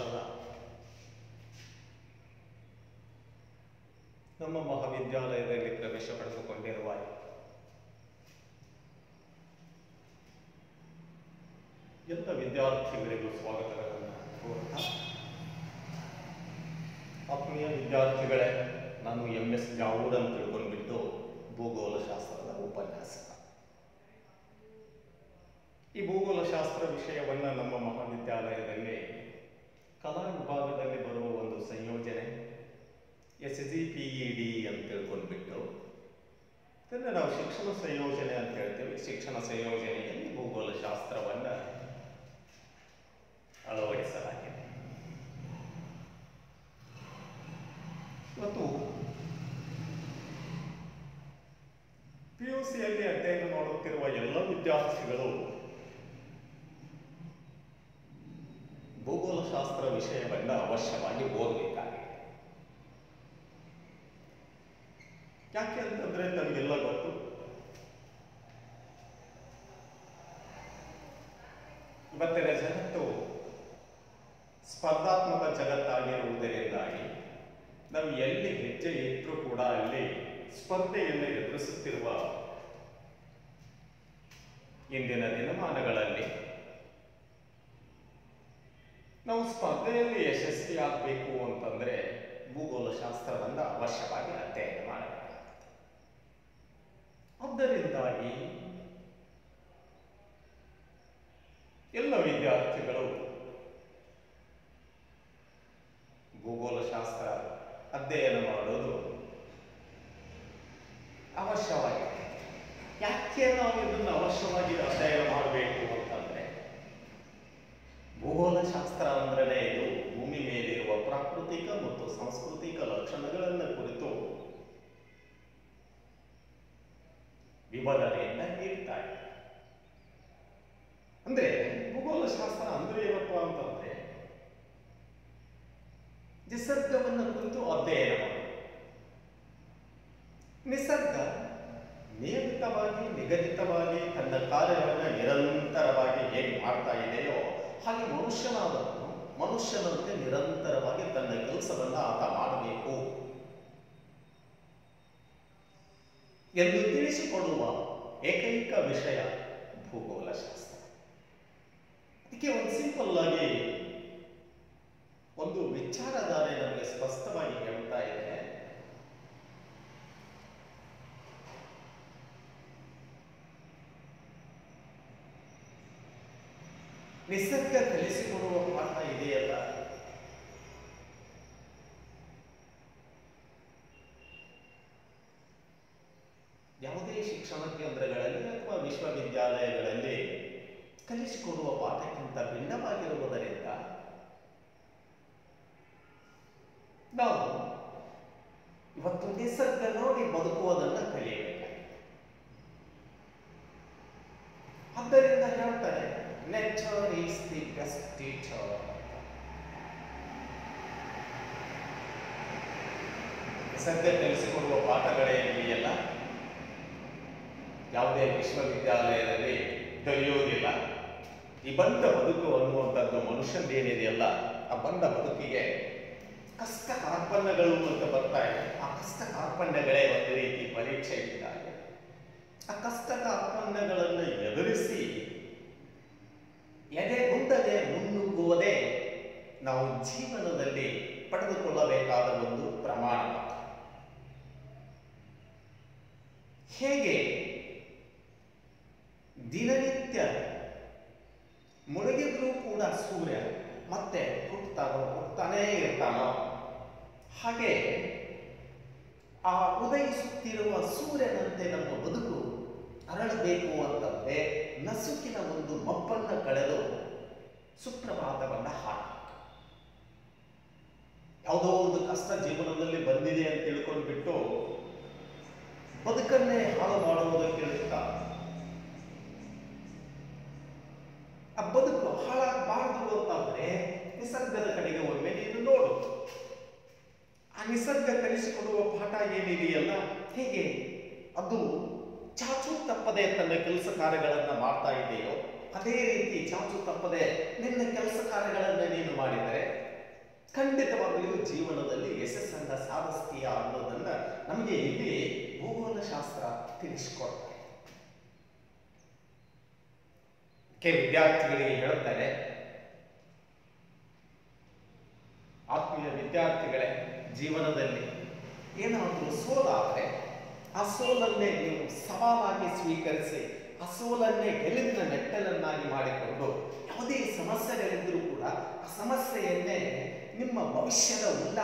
ವರ್ಷದ ನಮ್ಮ ಮಹಾವಿದ್ಯಾಲಯದಲ್ಲಿ ಪ್ರವೇಶ ಪಡೆದುಕೊಂಡಿರುವ ಎಲ್ಲ ವಿದ್ಯಾರ್ಥಿಗಳಿಗೂ ಸ್ವಾಗತಗಳನ್ನು ಕೋರುತ್ತಾ ಆತ್ಮೀಯ ವಿದ್ಯಾರ್ಥಿಗಳೇ ನಾನು ಎಂ ಎಸ್ ಜಾವೂರ್ ಅಂತ ತಿಳ್ಕೊಂಡ್ಬಿಟ್ಟು ಭೂಗೋಳಶಾಸ್ತ್ರದ ಉಪನ್ಯಾಸಕ ಈ ಭೂಗೋಳಶಾಸ್ತ್ರ ವಿಷಯವನ್ನು ನಮ್ಮ ಮಹಾವಿದ್ಯಾಲಯದಲ್ಲಿ ಕಲಾ ವಿಭಾಗದಲ್ಲಿ ಬರುವ ಒಂದು ಸಂಯೋಜನೆ S G P E D ಅಂತ ತಿಳ್ಕೊಂಡ್ಬಿಟ್ಟು ಇದನ್ನು ನಾವು ಶಿಕ್ಷಣ ಸಂಯೋಜನೆ ಅಂತ ಹೇಳ್ತೇವೆ ಶಿಕ್ಷಣ ಸಂಯೋಜನೆಯಲ್ಲಿ ಭೂಗೋಳಶಾಸ್ತ್ರವನ್ನು ಅಳವಡಿಸಲಾಗಿದೆ ಇವತ್ತು ಪಿ ಯು ಸಿಯಲ್ಲಿ ಅಧ್ಯಯನ ಮಾಡುತ್ತಿರುವ ಎಲ್ಲ ವಿದ್ಯಾರ್ಥಿಗಳು ಭೂಗೋಳಶಾಸ್ತ್ರ ವಿಷಯವನ್ನು ಅವಶ್ಯವಾಗಿ ಓದಬೇಕಾಗಿದೆ ಯಾಕೆ ಅಂತಂದ್ರೆ ನಮಗೆಲ್ಲ ಗೊತ್ತು ಇವತ್ತಿನ ಜಗತ್ತು ಸ್ಪರ್ಧಾತ್ಮಕ ಜಗತ್ತಾಗಿರುವುದರಿಂದಾಗಿ ನಾವು ಎಲ್ಲಿ ಹೆಜ್ಜೆ ಇಟ್ಟರೂ ಕೂಡ ಅಲ್ಲಿ ಸ್ಪರ್ಧೆಯನ್ನು ಎದುರಿಸುತ್ತಿರುವ ಇಂದಿನ ದಿನಮಾನಗಳಲ್ಲಿ ನಾವು ಸ್ಪರ್ಧೆಯಲ್ಲಿ ಯಶಸ್ವಿಯಾಗಬೇಕು ಅಂತಂದ್ರೆ ಭೂಗೋಳಶಾಸ್ತ್ರವನ್ನು ಅವಶ್ಯವಾಗಿ ಅಧ್ಯಯನ ಮಾಡಬೇಕಾಗುತ್ತೆ ಆದ್ದರಿಂದಾಗಿ ಎಲ್ಲ ವಿದ್ಯಾರ್ಥಿಗಳು ಭೂಗೋಳಶಾಸ್ತ್ರ ಅಧ್ಯಯನ ಮಾಡೋದು ಅವಶ್ಯವಾಗಿದೆ ಯಾಕೆ ನಾವು ಇದನ್ನು ಅವಶ್ಯವಾಗಿ ಅಧ್ಯಯನ ಮಾಡಬೇಕು ಅಂತಂದ್ರೆ ಭೂಗೋಳಶಾಸ್ತ್ರ ಅಂದ್ರೆ ಇದು ಭೂಮಿ ಮೇಲಿರುವ ಪ್ರಾಕೃತಿಕ ಮತ್ತು ಸಾಂಸ್ಕೃತಿಕ ಲಕ್ಷಣಗಳನ್ನು ಕುರಿತು ವಿವರಣೆಯನ್ನ ನೀಡ್ತಾ ಇದೆ ಅಂದ್ರೆ ಭೂಗೋಳಶಾಸ್ತ್ರ ಅಂದ್ರೆ ಏನಪ್ಪ ಅಂತಂದ್ರೆ ನಿಸರ್ಗವನ್ನು ಕುರಿತು ಅಧ್ಯಯನ ಮಾಡೋದು ನಿಸರ್ಗ ನಿಯಮಿತವಾಗಿ ನಿಗದಿತವಾಗಿ ತನ್ನ ಕಾರ್ಯವನ್ನು ನಿರಂತರವಾಗಿ ಹೇಗೆ ಮಾಡ್ತಾ ಇದೆಯೋ ಹಾಗೆ ಮನುಷ್ಯನಾದವನು ಮನುಷ್ಯನಂತೆ ನಿರಂತರವಾಗಿ ತನ್ನ ಕೆಲಸವನ್ನು ಆತ ಮಾಡಬೇಕು ಎಂದು ತಿಳಿಸಿಕೊಡುವ ಏಕೈಕ ವಿಷಯ ಭೂಗೋಳಶಾಸ್ತ್ರ ಅದಕ್ಕೆ ಒಂದು ಸಿಂಪಲ್ ಆಗಿ ಒಂದು ವಿಚಾರಧಾರೆ ನಮಗೆ ಸ್ಪಷ್ಟವಾಗಿ ಹೇಳ್ತಾ ಇದೆ ನಿಸರ್ಗ ಕಲಿಸಿಕೊಡುವ ಪಾಠ ಇದೆಯಲ್ಲ ಯಾವುದೇ ಶಿಕ್ಷಣ ಕೇಂದ್ರಗಳಲ್ಲಿ ಅಥವಾ ವಿಶ್ವವಿದ್ಯಾಲಯಗಳಲ್ಲಿ ಕಲಿಸಿಕೊಡುವ ಪಾಠಕ್ಕಿಂತ ಭಿನ್ನವಾಗಿರುವುದರಿಂದ ನಾವು ಇವತ್ತು ನಿಸರ್ಗ ನೋಡಿ ಬದುಕುವುದನ್ನು ಕಲಿಯಬೇಕಾಗಿದೆ ಆದ್ದರಿಂದ ಹೇಳ್ತಾರೆ nature is the best teacher ನಿಸರ್ಗ ಕಲಿಸಿಕೊಡುವ ಪಾಠಗಳೇ ಇದೆಯಲ್ಲ ಯಾವುದೇ ವಿಶ್ವವಿದ್ಯಾಲಯದಲ್ಲಿ ದೊರೆಯುವುದಿಲ್ಲ ಈ ಬಂದ ಬದುಕು ಅನ್ನುವಂಥದ್ದು ಮನುಷ್ಯಂದೇನಿದೆಯಲ್ಲ ಆ ಬಂದ ಬದುಕಿಗೆ ಕಷ್ಟ ಕಾರ್ಪಣ್ಯಗಳು ಅಂತ ಬರ್ತಾ ಇದೆ ಆ ಕಷ್ಟ ಕಾರ್ಪಣ್ಯಗಳೇ ಒಂದು ರೀತಿ ಪರೀಕ್ಷೆ ಇದ್ದಾಗೆ ಆ ಕಷ್ಟ ಕಾರ್ಪಣ್ಯಗಳನ್ನು ಎದುರಿಸಿ ಎದೆಗುಂದದೆ ಮುನ್ನುಗ್ಗುವುದೇ ನಾವು ಜೀವನದಲ್ಲಿ ಪಡೆದುಕೊಳ್ಳಬೇಕಾದ ಒಂದು ಪ್ರಮಾಣ ಪತ್ರ ಹೇಗೆ ದಿನನಿತ್ಯ ಮುಳುಗಿದ್ರೂ ಕೂಡ ಸೂರ್ಯ ಮತ್ತೆ ಹುಟ್ಟುತ್ತಾನೋ ಹುಟ್ಟುತ್ತಾನೇ ಇರ್ತಾನೋ ಹಾಗೆ ಆ ಉದಯಿಸುತ್ತಿರುವ ಸೂರ್ಯನಂತೆ ನಮ್ಮ ಬದುಕು ಅರಳಬೇಕು ಅಂತಂದ್ರೆ ನಸುಕಿನ ಒಂದು ಮಬ್ಬನ್ನು ಕಳೆದು ಸುಪ್ರಭಾತವನ್ನ ಹಾಡ ಯಾವುದೋ ಒಂದು ಕಷ್ಟ ಜೀವನದಲ್ಲಿ ಬಂದಿದೆ ಅಂತ ತಿಳ್ಕೊಂಡ್ಬಿಟ್ಟು ಬದುಕನ್ನೇ ಹಾಳು ಮಾಡುವುದಕ್ಕೆ ಇಳಿಸ್ತಾರೆ ಆ ಬದುಕು ಹಾಳಾಗಬಾರ್ದು ಅಂತಂದ್ರೆ ನಿಸರ್ಗದ ಕಡೆಗೆ ಒಮ್ಮೆ ನೀನು ನೋಡು ಆ ನಿಸರ್ಗ ಕಲಿಸಿಕೊಡುವ ಪಾಠ ಏನಿದೆಯಲ್ಲ ಹೇಗೆ ಅದು ಚಾಚು ತಪ್ಪದೆ ತನ್ನ ಕೆಲಸ ಕಾರ್ಯಗಳನ್ನು ಮಾಡ್ತಾ ಇದೆಯೋ ಅದೇ ರೀತಿ ಚಾಚು ತಪ್ಪದೆ ನಿನ್ನ ಕೆಲಸ ಕಾರ್ಯಗಳನ್ನು ನೀನು ಮಾಡಿದರೆ ಖಂಡಿತವಾಗಲೂ ಜೀವನದಲ್ಲಿ ಯಶಸ್ಸನ್ನ ಸಾಧಿಸ್ತೀಯ ಅನ್ನೋದನ್ನ ನಮಗೆ ಇಲ್ಲಿ ಭೂಗೋಳ ಶಾಸ್ತ್ರ ತಿಳಿಸ್ಕೊಡ್ತಾರೆ ಕೆ ವಿದ್ಯಾರ್ಥಿಗಳಿಗೆ ಹೇಳ್ತಾರೆ ಆತ್ಮೀಯ ವಿದ್ಯಾರ್ಥಿಗಳೇ ಜೀವನದಲ್ಲಿ ಏನಾದರೂ ಸೋಲಾದರೆ ಆ ಸೋಲನ್ನೇ ನೀವು ಸವಾಲಾಗಿ ಸ್ವೀಕರಿಸಿ ಆ ಸೋಲನ್ನೇ ಗೆಲುವಿನ ಮೆಟ್ಟಲನ್ನಾಗಿ ಮಾಡಿಕೊಂಡು ಯಾವುದೇ ಸಮಸ್ಯೆಗಳಿದ್ದರೂ ಕೂಡ ಆ ಸಮಸ್ಯೆಯನ್ನೇ ನಿಮ್ಮ ಭವಿಷ್ಯದ ಉಲ್ಲಾ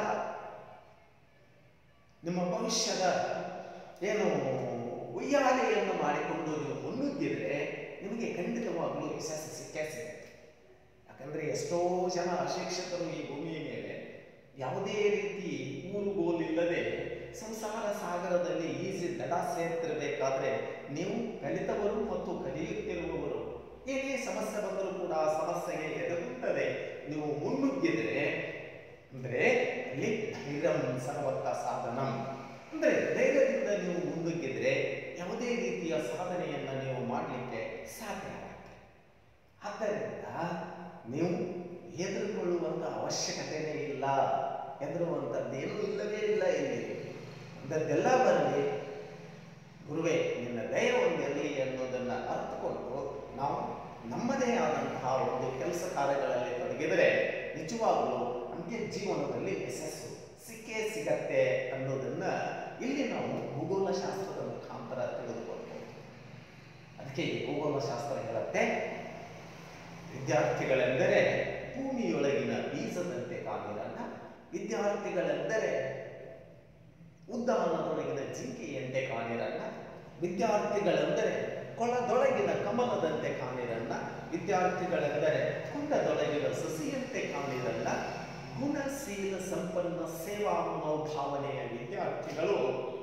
ನಿಮ್ಮ ಭವಿಷ್ಯದ ಏನು ಉಯ್ಯಾಲೆಯನ್ನು ಮಾಡಿಕೊಂಡು ನೀವು ಮುನ್ನುಗ್ಗಿದ್ರೆ ನಿಮಗೆ ಖಂಡಿತವಾಗಲೂ ಯಶಸ್ಸು ಸಿಕ್ಕೇ ಸಿಗುತ್ತೆ ಯಾಕಂದ್ರೆ ಎಷ್ಟೋ ಜನ ಅಶಿಕ್ಷಿತರು ಈ ಭೂಮಿಯ ಮೇಲೆ ಯಾವುದೇ ರೀತಿ ಊರುಗೋಲಿಲ್ಲದೆ ಸಂಸಾರ ಸಾಗರದಲ್ಲಿ ಈಸಿ ದಡ ಸೇರ್ತಿರಬೇಕಾದ್ರೆ ನೀವು ಕಲಿತವರು ಮತ್ತು ಕಲಿಯುತ್ತಿರುವವರು ಏನೇ ಸಮಸ್ಯೆ ಬಂದರೂ ಕೂಡ ಆ ಸಮಸ್ಯೆಗೆ ಎದುರುತ್ತದೆ ನೀವು ಮುನ್ನುಗ್ಗಿದ್ರೆ ಅಂದ್ರೆ ಅಲ್ಲಿ ಧೈರ್ಯಂ ಸರ್ವತ್ತ ಸಾಧನಂ ಅಂದ್ರೆ ಧೈರ್ಯದಿಂದ ನೀವು ಮುನ್ನುಗ್ಗಿದ್ರೆ ಯಾವುದೇ ರೀತಿಯ ಸಾಧನೆಯನ್ನ ನೀವು ಮಾಡಲಿಕ್ಕೆ ಸಾಧ್ಯ ಆಗುತ್ತೆ ಆದ್ದರಿಂದ ನೀವು ಹೆದರಿಕೊಳ್ಳುವಂತ ಅವಶ್ಯಕತೆನೇ ಇಲ್ಲ ಹೆದರುವಂಥದ್ದೇನೂ ಇಲ್ಲವೇ ಇಲ್ಲ ಇಲ್ಲಿ ಅಂದದ್ದೆಲ್ಲ ಬರಲಿ ಗುರುವೇ ನಿನ್ನ ದಯ ಒಂದಿರಲಿ ಅನ್ನೋದನ್ನ ಅರ್ಥಕೊಂಡು ನಾವು ನಮ್ಮದೇ ಆದಂತಹ ಒಂದು ಕೆಲಸ ಕಾರ್ಯಗಳಲ್ಲಿ ತೊಡಗಿದರೆ ನಿಜವಾಗಲೂ ನಮಗೆ ಜೀವನದಲ್ಲಿ ಯಶಸ್ಸು ಸಿಕ್ಕೇ ಸಿಗತ್ತೆ ಅನ್ನೋದನ್ನ ಇಲ್ಲಿ ನಾವು ಭೂಗೋಳ ಶಾಸ್ತ್ರದ ಮುಖಾಂತರ ತಿಳಿದುಕೊಳ್ಬೋದು ಅದಕ್ಕೆ ಈ ಭೂಗೋಳ ಶಾಸ್ತ್ರ ಹೇಳುತ್ತೆ ವಿದ್ಯಾರ್ಥಿಗಳೆಂದರೆ ಭೂಮಿಯೊಳಗಿನ ಬೀಜದಂತೆ ಕಾಣಿರಲ್ಲ ವಿದ್ಯಾರ್ಥಿಗಳೆಂದರೆ ಉದ್ದಾನದೊಳಗಿನ ಜಿಂಕೆಯಂತೆ ಕಾಣಿರಲ್ಲ ವಿದ್ಯಾರ್ಥಿಗಳೆಂದರೆ ಕೊಳದೊಳಗಿನ ಕಮಲದಂತೆ ಕಾಣಿರಲ್ಲ ವಿದ್ಯಾರ್ಥಿಗಳೆಂದರೆ ಕುಂಡದೊಳಗಿನ ಸಸಿಯಂತೆ ಕಾಣಿರಲ್ಲ ಗುಣಶೀಲ ಸಂಪನ್ನ ಸೇವಾ ಮನೋಭಾವನೆಯ ವಿದ್ಯಾರ್ಥಿಗಳು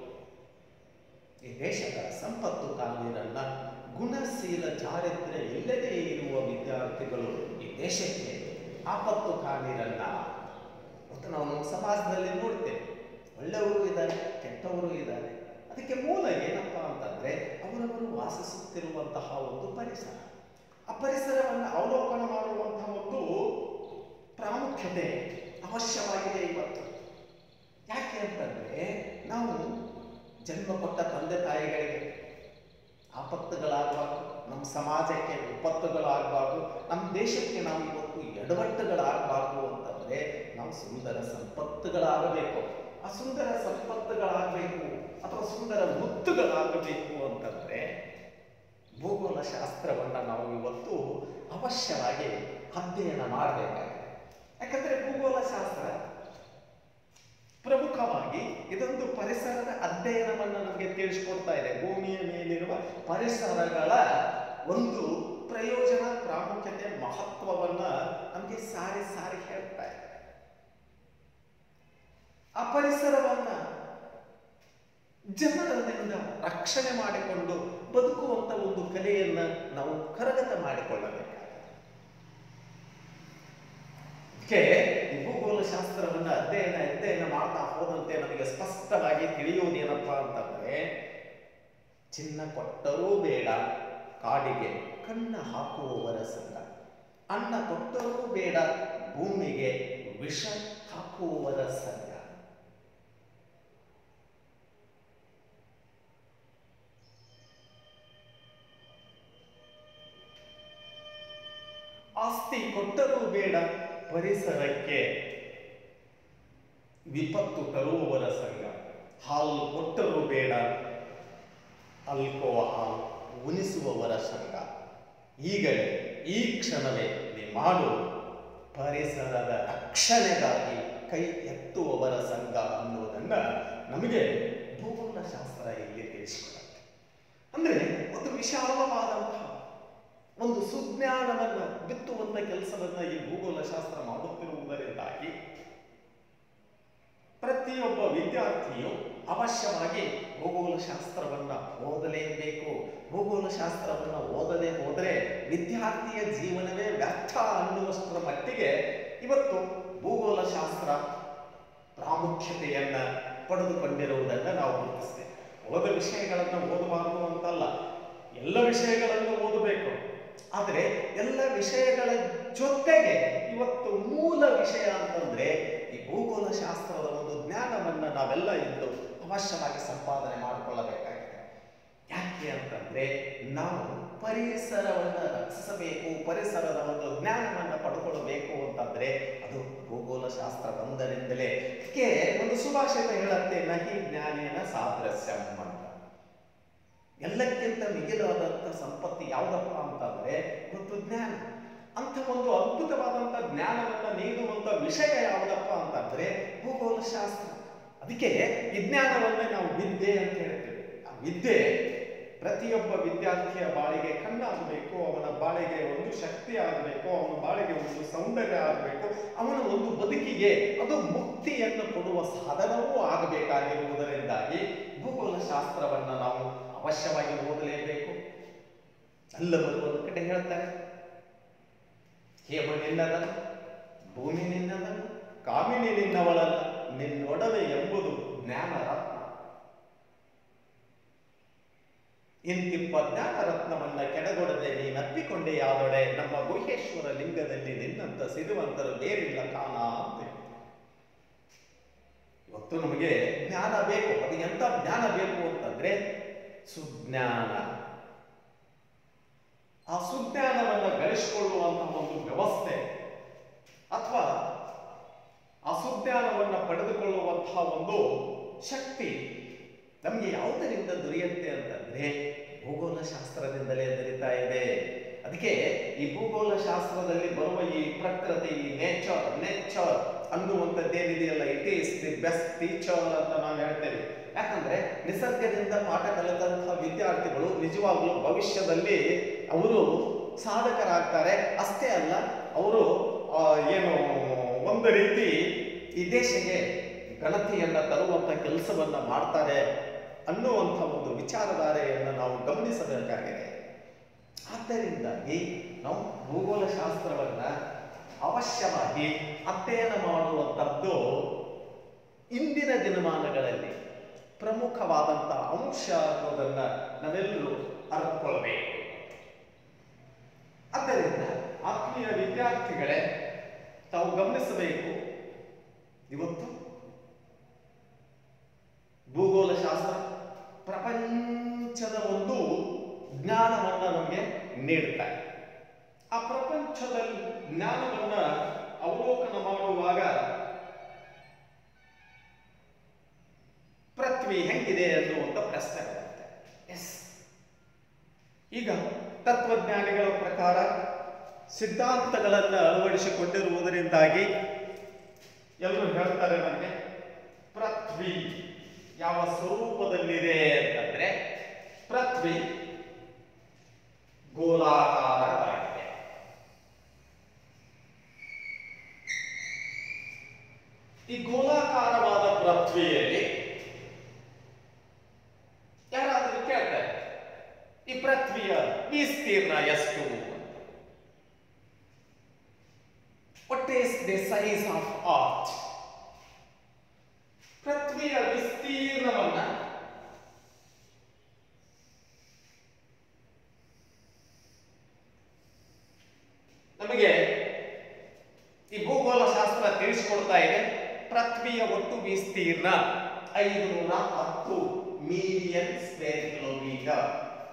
ಈ ದೇಶದ ಸಂಪತ್ತು ಕಾಣಿರಲ್ಲ ಗುಣಶೀಲ ಚಾರಿತ್ರ್ಯ ಇಲ್ಲದೆ ಇರುವ ವಿದ್ಯಾರ್ಥಿಗಳು ಈ ದೇಶಕ್ಕೆ ಆಪತ್ತು ಕಾಣಿರಲ್ಲ ಮತ್ತು ನಾವು ನಮ್ಮ ಸಮಾಜದಲ್ಲಿ ನೋಡ್ತೇವೆ ಒಳ್ಳೆಯವರು ಇದ್ದಾರೆ ಕೆಟ್ಟವರು ಇದ್ದಾರೆ ಅದಕ್ಕೆ ಮೂಲ ಏನಪ್ಪಾ ಅಂತಂದ್ರೆ ಅವರವರು ವಾಸಿಸುತ್ತಿರುವಂತಹ ಒಂದು ಪರಿಸರ ಆ ಪರಿಸರವನ್ನು ಅವಲೋಕನ ಮಾಡುವಂತಹ ಒಂದು ಪ್ರಾಮುಖ್ಯತೆ ಅವಶ್ಯವಾಗಿದೆ ಇವತ್ತು ಯಾಕೆ ಅಂತಂದ್ರೆ ನಾವು ಜನ್ಮ ಕೊಟ್ಟ ತಂದೆ ತಾಯಿಗಳಿಗೆ ಆಪತ್ತುಗಳಾಗಬಾರ್ದು ನಮ್ಮ ಸಮಾಜಕ್ಕೆ ವಿಪತ್ತುಗಳಾಗಬಾರ್ದು ನಮ್ಮ ದೇಶಕ್ಕೆ ನಾವು ಇವತ್ತು ಎಡವಟ್ಟುಗಳಾಗಬಾರ್ದು ಅಂತಂದ್ರೆ ನಾವು ಸುಂದರ ಸಂಪತ್ತುಗಳಾಗಬೇಕು ಆ ಸುಂದರ ಸಂಪತ್ತುಗಳಾಗಬೇಕು ಅಥವಾ ಸುಂದರ ಮುತ್ತುಗಳಾಗಬೇಕು ಅಂತಂದ್ರೆ ಭೂಗೋಳ ಶಾಸ್ತ್ರವನ್ನ ನಾವು ಇವತ್ತು ಅವಶ್ಯವಾಗಿ ಅಧ್ಯಯನ ಮಾಡಬೇಕಾಗಿದೆ ಯಾಕಂದ್ರೆ ಭೂಗೋಳ ಶಾಸ್ತ್ರ ಪ್ರಮುಖವಾಗಿ ಇದೊಂದು ಪರಿಸರದ ಅಧ್ಯಯನವನ್ನು ನಮಗೆ ತಿಳಿಸ್ಕೊಡ್ತಾ ಇದೆ ಭೂಮಿಯ ಮೇಲಿರುವ ಪರಿಸರಗಳ ಒಂದು ಪ್ರಯೋಜನ ಪ್ರಾಮುಖ್ಯತೆ ಮಹತ್ವವನ್ನ ನಮಗೆ ಸಾರಿ ಸಾರಿ ಹೇಳ್ತಾ ಇದೆ ಆ ಪರಿಸರವನ್ನ ಜನರದಿಂದ ರಕ್ಷಣೆ ಮಾಡಿಕೊಂಡು ಬದುಕುವಂತ ಒಂದು ಕಲೆಯನ್ನ ನಾವು ಕರಗತ ಮಾಡಿಕೊಳ್ಳಬೇಕಾಗಿದೆ ಅದಕ್ಕೆ ಈ ಭೂಗೋಳ ಶಾಸ್ತ್ರವನ್ನ ಅಧ್ಯಯನ ಅಧ್ಯಯನ ಮಾಡ್ತಾ ಹೋದಂತೆ ನಮಗೆ ಸ್ಪಷ್ಟವಾಗಿ ತಿಳಿಯುವುದೇನಪ್ಪಾ ಅಂತಂದ್ರೆ ಚಿನ್ನ ಕೊಟ್ಟರೂ ಬೇಡ ಕಾಡಿಗೆ ಕಣ್ಣ ಹಾಕುವವರ ಸಂಘ ಅನ್ನ ಕೊಟ್ಟರೂ ಬೇಡ ಭೂಮಿಗೆ ವಿಷ ಹಾಕುವವರ ಸಂಘ ಆಸ್ತಿ ಕೊಟ್ಟರೂ ಬೇಡ ಪರಿಸರಕ್ಕೆ ವಿಪತ್ತು ತರುವವರ ಸಂಘ ಹಾಲು ಕೊಟ್ಟರೂ ಬೇಡ ಆಲ್ಕೋಹಾಲ್ ಉಣಿಸುವವರ ಸಂಘ ಈಗಲೇ ಈ ಕ್ಷಣವೇ ನೀ ಮಾಡು ಪರಿಸರದ ರಕ್ಷಣೆಗಾಗಿ ಕೈ ಎತ್ತುವವರ ಸಂಘ ಅನ್ನೋದನ್ನ ನಮಗೆ ಭೂಗೋಳ ಶಾಸ್ತ್ರ ಇಲ್ಲಿ ತಿಳಿಸಿಕೊಡುತ್ತೆ ಅಂದ್ರೆ ಒಂದು ವಿಶಾಲವಾದಂತಹ ಒಂದು ಸುಜ್ಞಾನವನ್ನ ಬಿತ್ತುವಂತ ಕೆಲಸವನ್ನ ಈ ಭೂಗೋಳ ಶಾಸ್ತ್ರ ಮಾಡುತ್ತಿರುವುದರಿಂದಾಗಿ ಪ್ರತಿಯೊಬ್ಬ ವಿದ್ಯಾರ್ಥಿಯು ಅವಶ್ಯವಾಗಿ ಭೂಗೋಳ ಶಾಸ್ತ್ರವನ್ನ ಓದಲೇಬೇಕು ಭೂಗೋಳ ಶಾಸ್ತ್ರವನ್ನ ಓದದೆ ಹೋದರೆ ವಿದ್ಯಾರ್ಥಿಯ ಜೀವನವೇ ವ್ಯರ್ಥ ಅನ್ನುವಷ್ಟರ ಮಟ್ಟಿಗೆ ಇವತ್ತು ಭೂಗೋಳ ಶಾಸ್ತ್ರ ಪ್ರಾಮುಖ್ಯತೆಯನ್ನ ಪಡೆದುಕೊಂಡಿರುವುದನ್ನು ನಾವು ಗುರುತಿಸ್ತೇವೆ ಓದ ವಿಷಯಗಳನ್ನು ಓದಬಾರದು ಅಂತಲ್ಲ ಎಲ್ಲ ವಿಷಯಗಳನ್ನು ಓದಬೇಕು ಆದರೆ ಎಲ್ಲ ವಿಷಯಗಳ ಜೊತೆಗೆ ಇವತ್ತು ಮೂಲ ವಿಷಯ ಅಂತಂದ್ರೆ ಭೂಗೋಳ ಶಾಸ್ತ್ರದ ಒಂದು ಜ್ಞಾನವನ್ನು ನಾವೆಲ್ಲ ಇಂದು ಅವಶ್ಯವಾಗಿ ಸಂಪಾದನೆ ಮಾಡಿಕೊಳ್ಳಬೇಕಾಗಿದೆ ಯಾಕೆ ಅಂತಂದ್ರೆ ನಾವು ಪರಿಸರವನ್ನು ರಕ್ಷಿಸಬೇಕು ಪರಿಸರದ ಒಂದು ಜ್ಞಾನವನ್ನು ಪಡ್ಕೊಳ್ಬೇಕು ಅಂತಂದ್ರೆ ಅದು ಭೂಗೋಳ ಶಾಸ್ತ್ರ ಬಂದರಿಂದಲೇ ಅದಕ್ಕೆ ಒಂದು ಸುಭಾಷಿತ ಹೇಳುತ್ತೆ ನಹಿ ಜ್ಞಾನೇನ ಸಾದೃಶ್ಯಂ ಅಂತ ಎಲ್ಲಕ್ಕಿಂತ ಮಿಗಿಲಾದಂಥ ಸಂಪತ್ತಿ ಯಾವುದಪ್ಪ ಅಂತಂದ್ರೆ ಒಂದು ಜ್ಞಾನ ಅಂತ ಒಂದು ಅದ್ಭುತವಾದಂಥ ಜ್ಞಾನವನ್ನು ನೀಡುವಂಥ ವಿಷಯ ಯಾವುದಪ್ಪ ಅಂತಂದ್ರೆ ಭೂಗೋಳ ಶಾಸ್ತ್ರ ಅದಕ್ಕೆ ವಿಜ್ಞಾನವನ್ನೇ ನಾವು ವಿದ್ಯೆ ಅಂತ ಹೇಳ್ತೇವೆ ಆ ವಿದ್ಯೆ ಪ್ರತಿಯೊಬ್ಬ ವಿದ್ಯಾರ್ಥಿಯ ಬಾಳಿಗೆ ಕಣ್ಣಾಗಬೇಕು ಅವನ ಬಾಳಿಗೆ ಒಂದು ಶಕ್ತಿ ಆಗಬೇಕು ಅವನ ಬಾಳಿಗೆ ಒಂದು ಸೌಂದರ್ಯ ಆಗಬೇಕು ಅವನ ಒಂದು ಬದುಕಿಗೆ ಅದು ಮುಕ್ತಿಯನ್ನು ಕೊಡುವ ಸಾಧನವೂ ಆಗಬೇಕಾಗಿರುವುದರಿಂದಾಗಿ ಭೂಗೋಳ ಶಾಸ್ತ್ರವನ್ನು ನಾವು ಅವಶ್ಯವಾಗಿ ಓದಲೇಬೇಕು ಅಲ್ಲವರು ಒಂದು ಕಡೆ ಹೇಳ್ತಾರೆ ಹೇಮ ನಿನ್ನದನು ಭೂಮಿ ನಿನ್ನದನು ಕಾಮಿನಿ ನಿನ್ನವಳಲ್ಲ ನಿನ್ನೊಡವೆ ಎಂಬುದು ಜ್ಞಾನ ರತ್ನ ಇಂತಿಪ್ಪ ಜ್ಞಾನ ರತ್ನವನ್ನ ಕೆಡಗೊಡದೆ ನೀನಪ್ಪಿಕೊಂಡೆಯಾದೊಡೆ ನಮ್ಮ ಗುಹೇಶ್ವರ ಲಿಂಗದಲ್ಲಿ ನಿನ್ನಂತ ಸಿರುವಂತರು ಬೇರಿಲ್ಲ ಕಾಣ ಅಂತ ಇವತ್ತು ನಮಗೆ ಜ್ಞಾನ ಬೇಕು ಅದು ಎಂತ ಜ್ಞಾನ ಬೇಕು ಅಂತಂದ್ರೆ ಸುಜ್ಞಾನ ಆ ಸುಜ್ಞಾನವನ್ನು ಗಳಿಸಿಕೊಳ್ಳುವಂತಹ ಒಂದು ವ್ಯವಸ್ಥೆ ಅಥವಾ ಆ ಸುಜ್ಞಾನವನ್ನು ಪಡೆದುಕೊಳ್ಳುವಂತಹ ಒಂದು ಶಕ್ತಿ ನಮಗೆ ಯಾವುದರಿಂದ ದೊರೆಯುತ್ತೆ ಅಂತಂದ್ರೆ ಭೂಗೋಳ ಶಾಸ್ತ್ರದಿಂದಲೇ ದೊರೀತಾ ಇದೆ ಅದಕ್ಕೆ ಈ ಭೂಗೋಳ ಶಾಸ್ತ್ರದಲ್ಲಿ ಬರುವ ಈ ಪ್ರಕೃತಿ ಈ ನೇಚರ್ ನೇಚರ್ ಅನ್ನುವಂಥದ್ದೇನಿದೆಯಲ್ಲ it is the best teacher ಅಂತ ನಾವು ಹೇಳ್ತೇವೆ ಯಾಕಂದ್ರೆ ನಿಸರ್ಗದಿಂದ ಪಾಠ ಕಲಿತಂತಹ ವಿದ್ಯಾರ್ಥಿಗಳು ನಿಜವಾಗ್ಲೂ ಭವಿಷ್ಯದಲ್ಲಿ ಅವರು ಸಾಧಕರಾಗ್ತಾರೆ ಅಷ್ಟೇ ಅಲ್ಲ ಅವರು ಆ, ಏನು ಒಂದು ರೀತಿ ಈ ದೇಶಕ್ಕೆ ಘನತೆಯನ್ನ ತರುವಂತ ಕೆಲಸವನ್ನ ಮಾಡ್ತಾರೆ ಅನ್ನುವಂಥ ಒಂದು ವಿಚಾರಧಾರೆಯನ್ನು ನಾವು ಗಮನಿಸಬೇಕಾಗಿದೆ ಆದ್ದರಿಂದಾಗಿ ನಾವು ಭೂಗೋಳ ಶಾಸ್ತ್ರವನ್ನ ಅವಶ್ಯವಾಗಿ ಅಧ್ಯಯನ ಮಾಡುವಂಥದ್ದು ಇಂದಿನ ದಿನಮಾನಗಳಲ್ಲಿ ಪ್ರಮುಖವಾದಂಥ ಅಂಶ ಅನ್ನೋದನ್ನ ನಾವೆಲ್ಲರೂ ಅರ್ಥಕೊಳ್ಬೇಕು ಆದ್ದರಿಂದ ಆತ್ಮೀಯ ವಿದ್ಯಾರ್ಥಿಗಳೇ ತಾವು ಗಮನಿಸಬೇಕು ಇವತ್ತು ಭೂಗೋಳ ಶಾಸ್ತ್ರ ಪ್ರಪಂಚದ ಒಂದು ಜ್ಞಾನವನ್ನ ನಮಗೆ ನೀಡುತ್ತಾ ಇದೆ ಆ ಪ್ರಪಂಚದ ಜ್ಞಾನವನ್ನ ಅವಲೋಕನ ಮಾಡುವಾಗ ಪೃಥ್ವಿ ಹೆಂಗಿದೆ ಅನ್ನುವಂಥ ಪ್ರಶ್ನೆ ಬರುತ್ತೆ ಎಸ್ ಈಗ ತತ್ವಜ್ಞಾನಿಗಳ ಪ್ರಕಾರ ಸಿದ್ಧಾಂತಗಳನ್ನು ಅಳವಡಿಸಿಕೊಂಡಿರುವುದರಿಂದಾಗಿ ಎಲ್ಲರೂ ಹೇಳ್ತಾರೆ ನನಗೆ ಪೃಥ್ವಿ ಯಾವ ಸ್ವರೂಪದಲ್ಲಿದೆ ಅಂತಂದ್ರೆ ಪೃಥ್ವಿ ಗೋಲಾಕಾರವಾಗಿದೆ ಈ ಗೋಲಾಕಾರವಾದ ಪೃಥ್ವಿಯಲ್ಲಿ ಯಾರಾದರೂ ಕೇಳ್ತಾರೆ ಈ ಪೃಥ್ವಿಯ ವಿಸ್ತೀರ್ಣ ಎಷ್ಟು what is the size of earth ಪೃಥ್ವಿಯ ವಿಸ್ತೀರ್ಣವನ್ನ ನಮಗೆ ಈ ಭೂಗೋಳ ಶಾಸ್ತ್ರ ತಿಳಿಸಿಕೊಡ್ತಾ ಇದೆ ಪೃಥ್ವಿಯ ಒಟ್ಟು ವಿಸ್ತೀರ್ಣ ಐದುನೂರ ಹತ್ತು ಮಿಲಿಯನ್ ಸ್ಕ್ವೇರ್ ಕಿಲೋಮೀಟರ್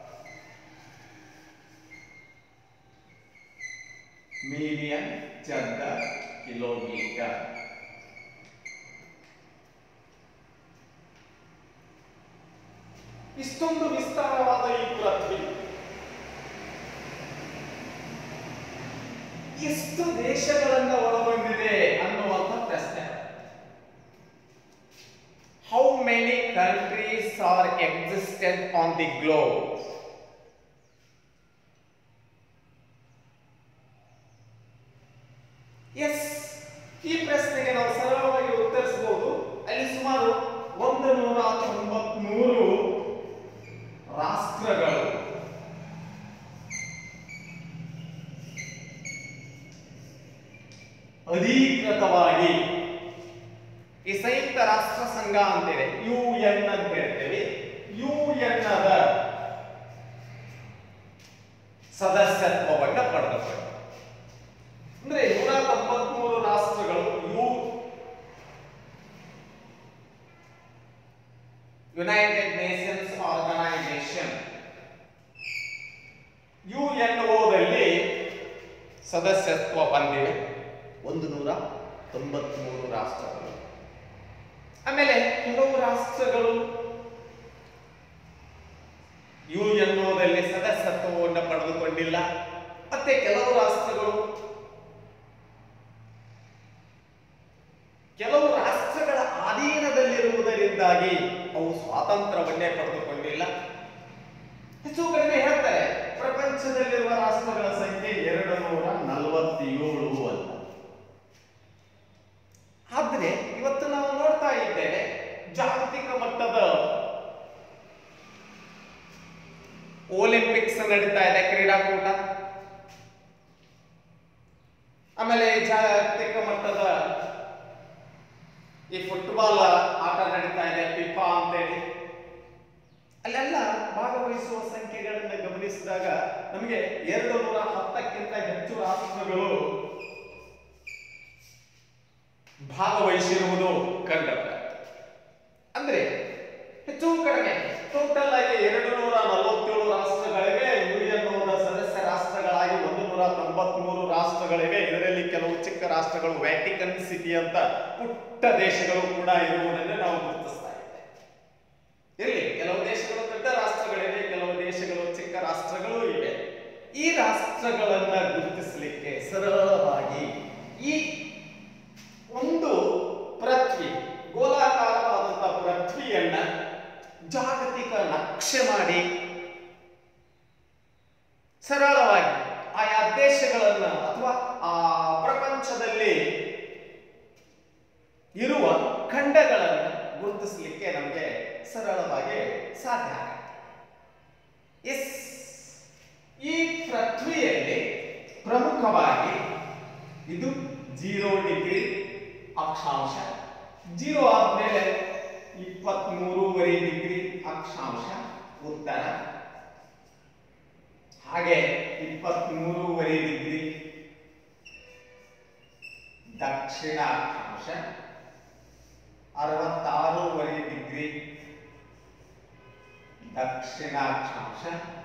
ಮಿಲಿಯನ್ ಚದರ ಕಿಲೋಮೀಟರ್ ಇಷ್ಟೊಂದು ವಿಸ್ತಾರವಾದ ಈ ಪೃಥ್ವಿ ಎಷ್ಟು ದೇಶಗಳನ್ನ ಒಳಗೊಂಡಿದೆ ಅನ್ನುವಂಥ ಪ್ರಶ್ನೆ how many countries are existent on the globe ಎಸ್ ಈ ಪ್ರಶ್ನೆಗೆ ನಾವು ಸರಳವಾಗಿ ಉತ್ತರಿಸಬಹುದು ಅಲ್ಲಿ ಸುಮಾರು ಒಂದು ನೂರ ತೊಂಬತ್ಮೂರು ರಾಷ್ಟ್ರಗಳು ಅಧಿಕೃತವಾಗಿ ಈ ಸಂಯುಕ್ತ ರಾಷ್ಟ್ರ ಸಂಘ ಅಂತಿದೆ ಯು ಎನ್ ಅಂತ ಹೇಳ್ತೇವೆ ಯು ಎನ್ ಅದ ಸದಸ್ಯತ್ವವನ್ನ ಪಡೆದುಕೊಂಡು ಅಂದ್ರೆ ನೂರ ತೊಂಬತ್ಮೂರು ರಾಷ್ಟ್ರಗಳು ಯು ಸದಸ್ಯತ್ವ ಹೊಂದಿವೆ ಒಂದು ನೂರ ತೊಂಬತ್ಮೂರು ರಾಷ್ಟ್ರಗಳು ಆಮೇಲೆ ಕೆಲವು ರಾಷ್ಟ್ರಗಳು ಯು ಎನ್ನುವುದಲ್ಲಿ ಸದಸ್ಯತ್ವವನ್ನು ಪಡೆದುಕೊಂಡಿಲ್ಲ ಮತ್ತೆ ಕೆಲವು ರಾಷ್ಟ್ರಗಳು ಕೆಲವು ರಾಷ್ಟ್ರಗಳ ಅಧೀನದಲ್ಲಿರುವುದರಿಂದಾಗಿ ಅವು ಸ್ವಾತಂತ್ರ್ಯವನ್ನೇ ಪಡೆದುಕೊಂಡಿಲ್ಲ ಹೆಚ್ಚು ಕಡಿಮೆ ಹೇಳ್ತಾರೆ ಪ್ರಪಂಚದಲ್ಲಿರುವ ರಾಷ್ಟ್ರಗಳ ಸಂಖ್ಯೆ ಎರಡು ನೂರ ನಲವತ್ತೇಳು ಅಂತ ಆದ್ರೆ ಇವತ್ತು ನಾವು ನೋಡ್ತಾ ಇದ್ದೇವೆ ಜಾಗತಿಕ ಮಟ್ಟದ ಒಲಿಂಪಿಕ್ಸ್ ನಡೀತಾ ಇದೆ ಕ್ರೀಡಾಕೂಟ ಆಮೇಲೆ ಜಾಗತಿಕ ಮಟ್ಟದ ಈ ಫುಟ್ಬಾಲ್ ಆಟ ನಡೀತಾ ಇದೆ ಫಿಫಾ ಅಂತೇಳಿ ಅಲ್ಲೆಲ್ಲ ಭಾಗವಹಿಸುವ ಸಂಖ್ಯೆಗಳನ್ನು ಗಮನಿಸಿದಾಗ ನಮಗೆ ಎರಡು ನೂರ ಹತ್ತಕ್ಕಿಂತ ಹೆಚ್ಚು ರಾಷ್ಟ್ರಗಳು ಭಾಗವಹಿಸಿರುವುದು ಕಂಡತ್ತೆ ಅಂದ್ರೆ ಹೆಚ್ಚು ಕಡಿಮೆ ಟೋಟಲ್ ಆಗಿ ಎರಡು ನೂರ ನಲವತ್ತೇಳು ರಾಷ್ಟ್ರಗಳಿವೆ ಯುಎನ್ಒದ ಸದಸ್ಯ ರಾಷ್ಟ್ರಗಳಾಗಿ ಒಂದು ನೂರ ತೊಂಬತ್ಮೂರು ರಾಷ್ಟ್ರಗಳಿವೆ ಇದರಲ್ಲಿ ಕೆಲವು ಚಿಕ್ಕ ರಾಷ್ಟ್ರಗಳು ವ್ಯಾಟಿಕನ್ ಸಿಟಿ ಅಂತ ಪುಟ್ಟ ದೇಶಗಳು ಕೂಡ ಇರುವುದನ್ನು ನಾವು ಗುರುತಿಸ್ತಾ ಇದ್ದೇವೆ ಇರಲಿ ಕೆಲವು ದೇಶಗಳು ದೊಡ್ಡ ರಾಷ್ಟ್ರಗಳಿವೆ ಕೆಲವು ದೇಶಗಳು ಚಿಕ್ಕ ರಾಷ್ಟ್ರಗಳು ಇವೆ ಈ ರಾಷ್ಟ್ರಗಳನ್ನ ಗುರುತಿಸಲಿಕ್ಕೆ ಸರಳವಾಗಿ ಈ ಒಂದು ಪೃಥ್ವಿ ಗೋಲಾಕಾರವಾದಂತಹ ಪೃಥ್ವಿಯನ್ನ ಜಾಗತಿಕ ನಕ್ಷೆ ಮಾಡಿ ಸರಳವಾಗಿ ಆಯಾ ದೇಶಗಳನ್ನ ಅಥವಾ ಆ ಪ್ರಪಂಚದಲ್ಲಿ ಇರುವ ಖಂಡಗಳನ್ನು ಗುರುತಿಸಲಿಕ್ಕೆ ನಮಗೆ ಸರಳವಾಗಿ ಸಾಧ್ಯ ಆಗುತ್ತೆ ಎಸ್ ಈ ಪೃಥ್ವಿಯಲ್ಲಿ ಪ್ರಮುಖವಾಗಿ ಇದು ಜೀರೋ ಡಿಗ್ರಿ ಅಕ್ಷಾಂಶ ಜೀರೋ ಆದ್ಮೇಲೆ ಇಪ್ಪತ್ಮೂರುವರೆ ಡಿಗ್ರಿ ಅಕ್ಷಾಂಶ ಉತ್ತರ ಹಾಗೆ ಇಪ್ಪತ್ಮೂರುವರೆ ಡಿಗ್ರಿ ದಕ್ಷಿಣ ಅಕ್ಷಾಂಶ ಅರವತ್ತಾರೂವರೆ ಡಿಗ್ರಿ ದಕ್ಷಿಣ ಅಕ್ಷಾಂಶ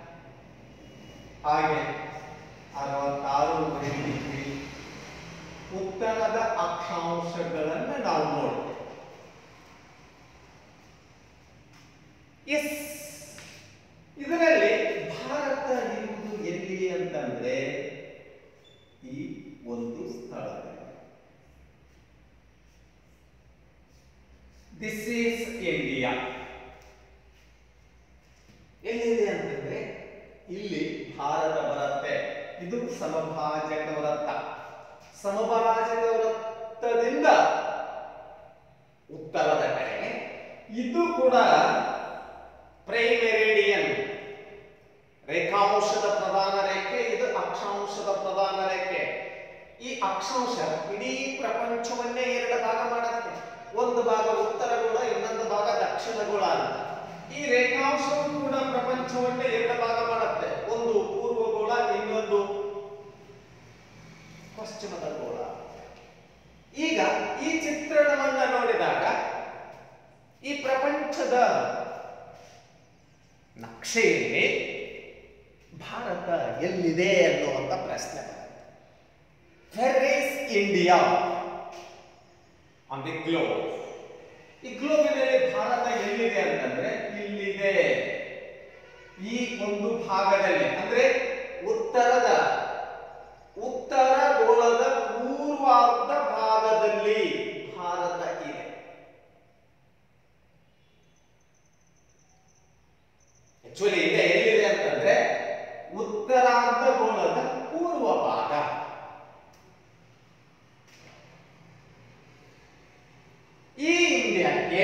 ಹಾಗೆ ಅರವತ್ತಾರೂವರೆ ಡಿಗ್ರಿ ಉತ್ತರದ ಅಕ್ಷಾಂಶಗಳನ್ನು ನಾವು ನೋಡ್ತೇವೆ ಎಸ್ ಇದರಲ್ಲಿ ಭಾರತ ಇರುವುದು ಎಲ್ಲಿ ಅಂತಂದ್ರೆ ಈ ಒಂದು ಸ್ಥಳದಲ್ಲಿ ದಿಸ್ ಈಸ್ ಇಂಡಿಯಾ ಎಲ್ಲಿದೆ ಅಂತಂದ್ರೆ ಇಲ್ಲಿ ಭಾರತ ಬರುತ್ತೆ ಇದು ಸಮಭಾಜಕ ವೃತ್ತ ಸಮಭಾಜಕ ವೃತ್ತದಿಂದ ಉತ್ತರದ ಕಡೆಗೆ ಇದು ಕೂಡ ಪ್ರೈಮೆರಿಡಿಯನ್ ರೇಖಾಂಶದ ಪ್ರಧಾನ ರೇಖೆ ಇದು ಅಕ್ಷಾಂಶದ ಪ್ರಧಾನ ರೇಖೆ ಈ ಅಕ್ಷಾಂಶ ಇಡೀ ಪ್ರಪಂಚವನ್ನೇ ಎರಡು ಭಾಗ ಮಾಡುತ್ತೆ ಒಂದು ಭಾಗ ಉತ್ತರ ಗೋಳ ಇನ್ನೊಂದು ಭಾಗ ದಕ್ಷಿಣ ಗೋಳ ಅಂತ ಈ ರೇಖಾಂಶವು ಕೂಡ ಪ್ರಪಂಚವನ್ನೇ ಎರಡು ಭಾಗ ಮಾಡುತ್ತೆ ಒಂದು ಪೂರ್ವ ಗೋಳ ಇನ್ನೊಂದು ಪಶ್ಚಿಮದ ಗೋಳ ಈಗ ಈ ಚಿತ್ರಣವನ್ನ ನೋಡಿದಾಗ ಈ ಪ್ರಪಂಚದ ನಕ್ಷೆಯಲ್ಲಿ ಭಾರತ ಎಲ್ಲಿದೆ ಅನ್ನುವಂತ ಪ್ರಶ್ನೆ ಬರುತ್ತೆ where is India on the globe ಈ ಗ್ಲೋಬಿನಲ್ಲಿ ಭಾರತ ಎಲ್ಲಿದೆ ಅಂತಂದ್ರೆ ಇಲ್ಲಿದೆ ಈ ಒಂದು ಭಾಗದಲ್ಲಿ ಅಂದ್ರೆ ಉತ್ತರದ ಉತ್ತರ ಗೋಳದ ಪೂರ್ವಾರ್ಧ ಭಾಗದಲ್ಲಿ ಭಾರತ ಇದೆ ಆಕ್ಚುಲಿ ಇದೆ ಎಲ್ಲಿದೆ ಅಂತಂದ್ರೆ ಉತ್ತರಾರ್ಧ ಗೋಳದ ಪೂರ್ವ ಭಾಗ ಈ ಇಂಡಿಯಾಕ್ಕೆ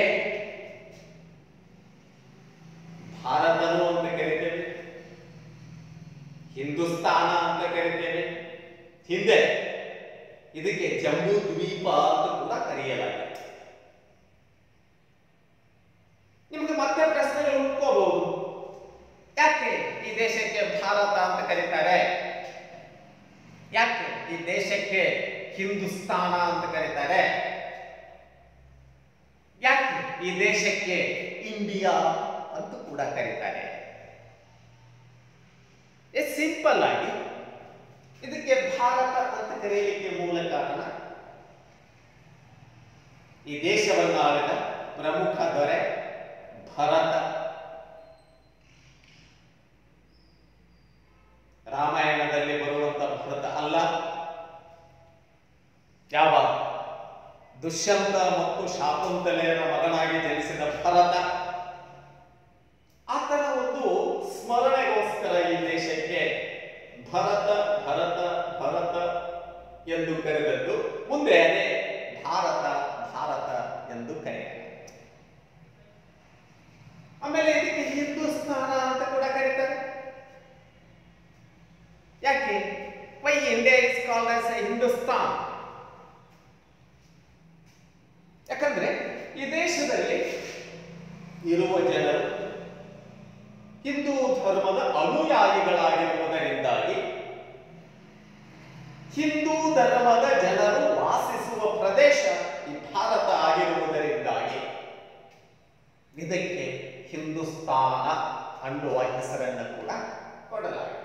ಭಾರತನು ಅಂತ ಕರಿತೇವೆ ಹಿಂದೂಸ್ತಾನ ಅಂತ ಕರಿತೇವೆ ಹಿಂದೆ ಇದಕ್ಕೆ ಜಂಬೂ ದ್ವೀಪ ಅಂತ ಕೂಡ ಕರೆಯಲಾಗಿದೆ ನಿಮಗೆ ಮತ್ತೆ ಪ್ರಶ್ನೆಗಳು ಹುಟ್ಕೋಬಹುದು ಯಾಕೆ ಈ ದೇಶಕ್ಕೆ ಭಾರತ ಅಂತ ಕರೀತಾರೆ ಯಾಕೆ ಈ ದೇಶಕ್ಕೆ ಹಿಂದೂಸ್ತಾನ ಅಂತ ಕರೀತಾರೆ ಯಾಕೆ ಈ ದೇಶಕ್ಕೆ ಇಂಡಿಯಾ ಅಂತ ಕೂಡ ಕರೀತಾರೆ ಸಿಂಪಲ್ ಆಗಿ ಇದಕ್ಕೆ ಭಾರತ ಕರೆಯಲಿಕ್ಕೆ ಮೂಲ ಕಾರಣ ಈ ದೇಶವನ್ನು ಆಳಿದ ಪ್ರಮುಖ ದೊರೆ ಭರತ ರಾಮಾಯಣದಲ್ಲಿ ಬರುವಂತ ಭರತ ಅಲ್ಲ ಯಾವ ದುಷ್ಯಂತ ಮತ್ತು ಶಾಕುಂತಲೆಯರ ಮಗನಾಗಿ ಜನಿಸಿದ ಭರತ ಆತನ ಒಂದು ಸ್ಮರಣೆಗೋಸ್ಕರ ಈ ದೇಶಕ್ಕೆ ಭರತ ಭರತ ಭರತ ಎಂದು ಕರೆದದ್ದು ಮುಂದೆ ಅದೇ ಭಾರತ ಭಾರತ ಎಂದು ಕರೆಯ ಆಮೇಲೆ ಇದಕ್ಕೆ ಹಿಂದೂಸ್ತಾನ ಅಂತ ಕೂಡ ಕರೀತಾರೆ ಯಾಕೆ why India is called as Hindustan ಯಾಕಂದ್ರೆ ಈ ದೇಶದಲ್ಲಿ ಇರುವ ಜನರು ಹಿಂದೂ ಧರ್ಮದ ಅನುಯಾಯಿಗಳಾಗಿರುವುದರಿಂದಾಗಿ ಹಿಂದೂ ಧರ್ಮದ ಜನರು ವಾಸಿಸುವ ಪ್ರದೇಶ ಈ ಭಾರತ ಆಗಿರುವುದರಿಂದಾಗಿ ಇದಕ್ಕೆ ಹಿಂದೂಸ್ತಾನ ಅನ್ನುವ ಹೆಸರನ್ನು ಕೂಡ ಕೊಡಲಾಗಿದೆ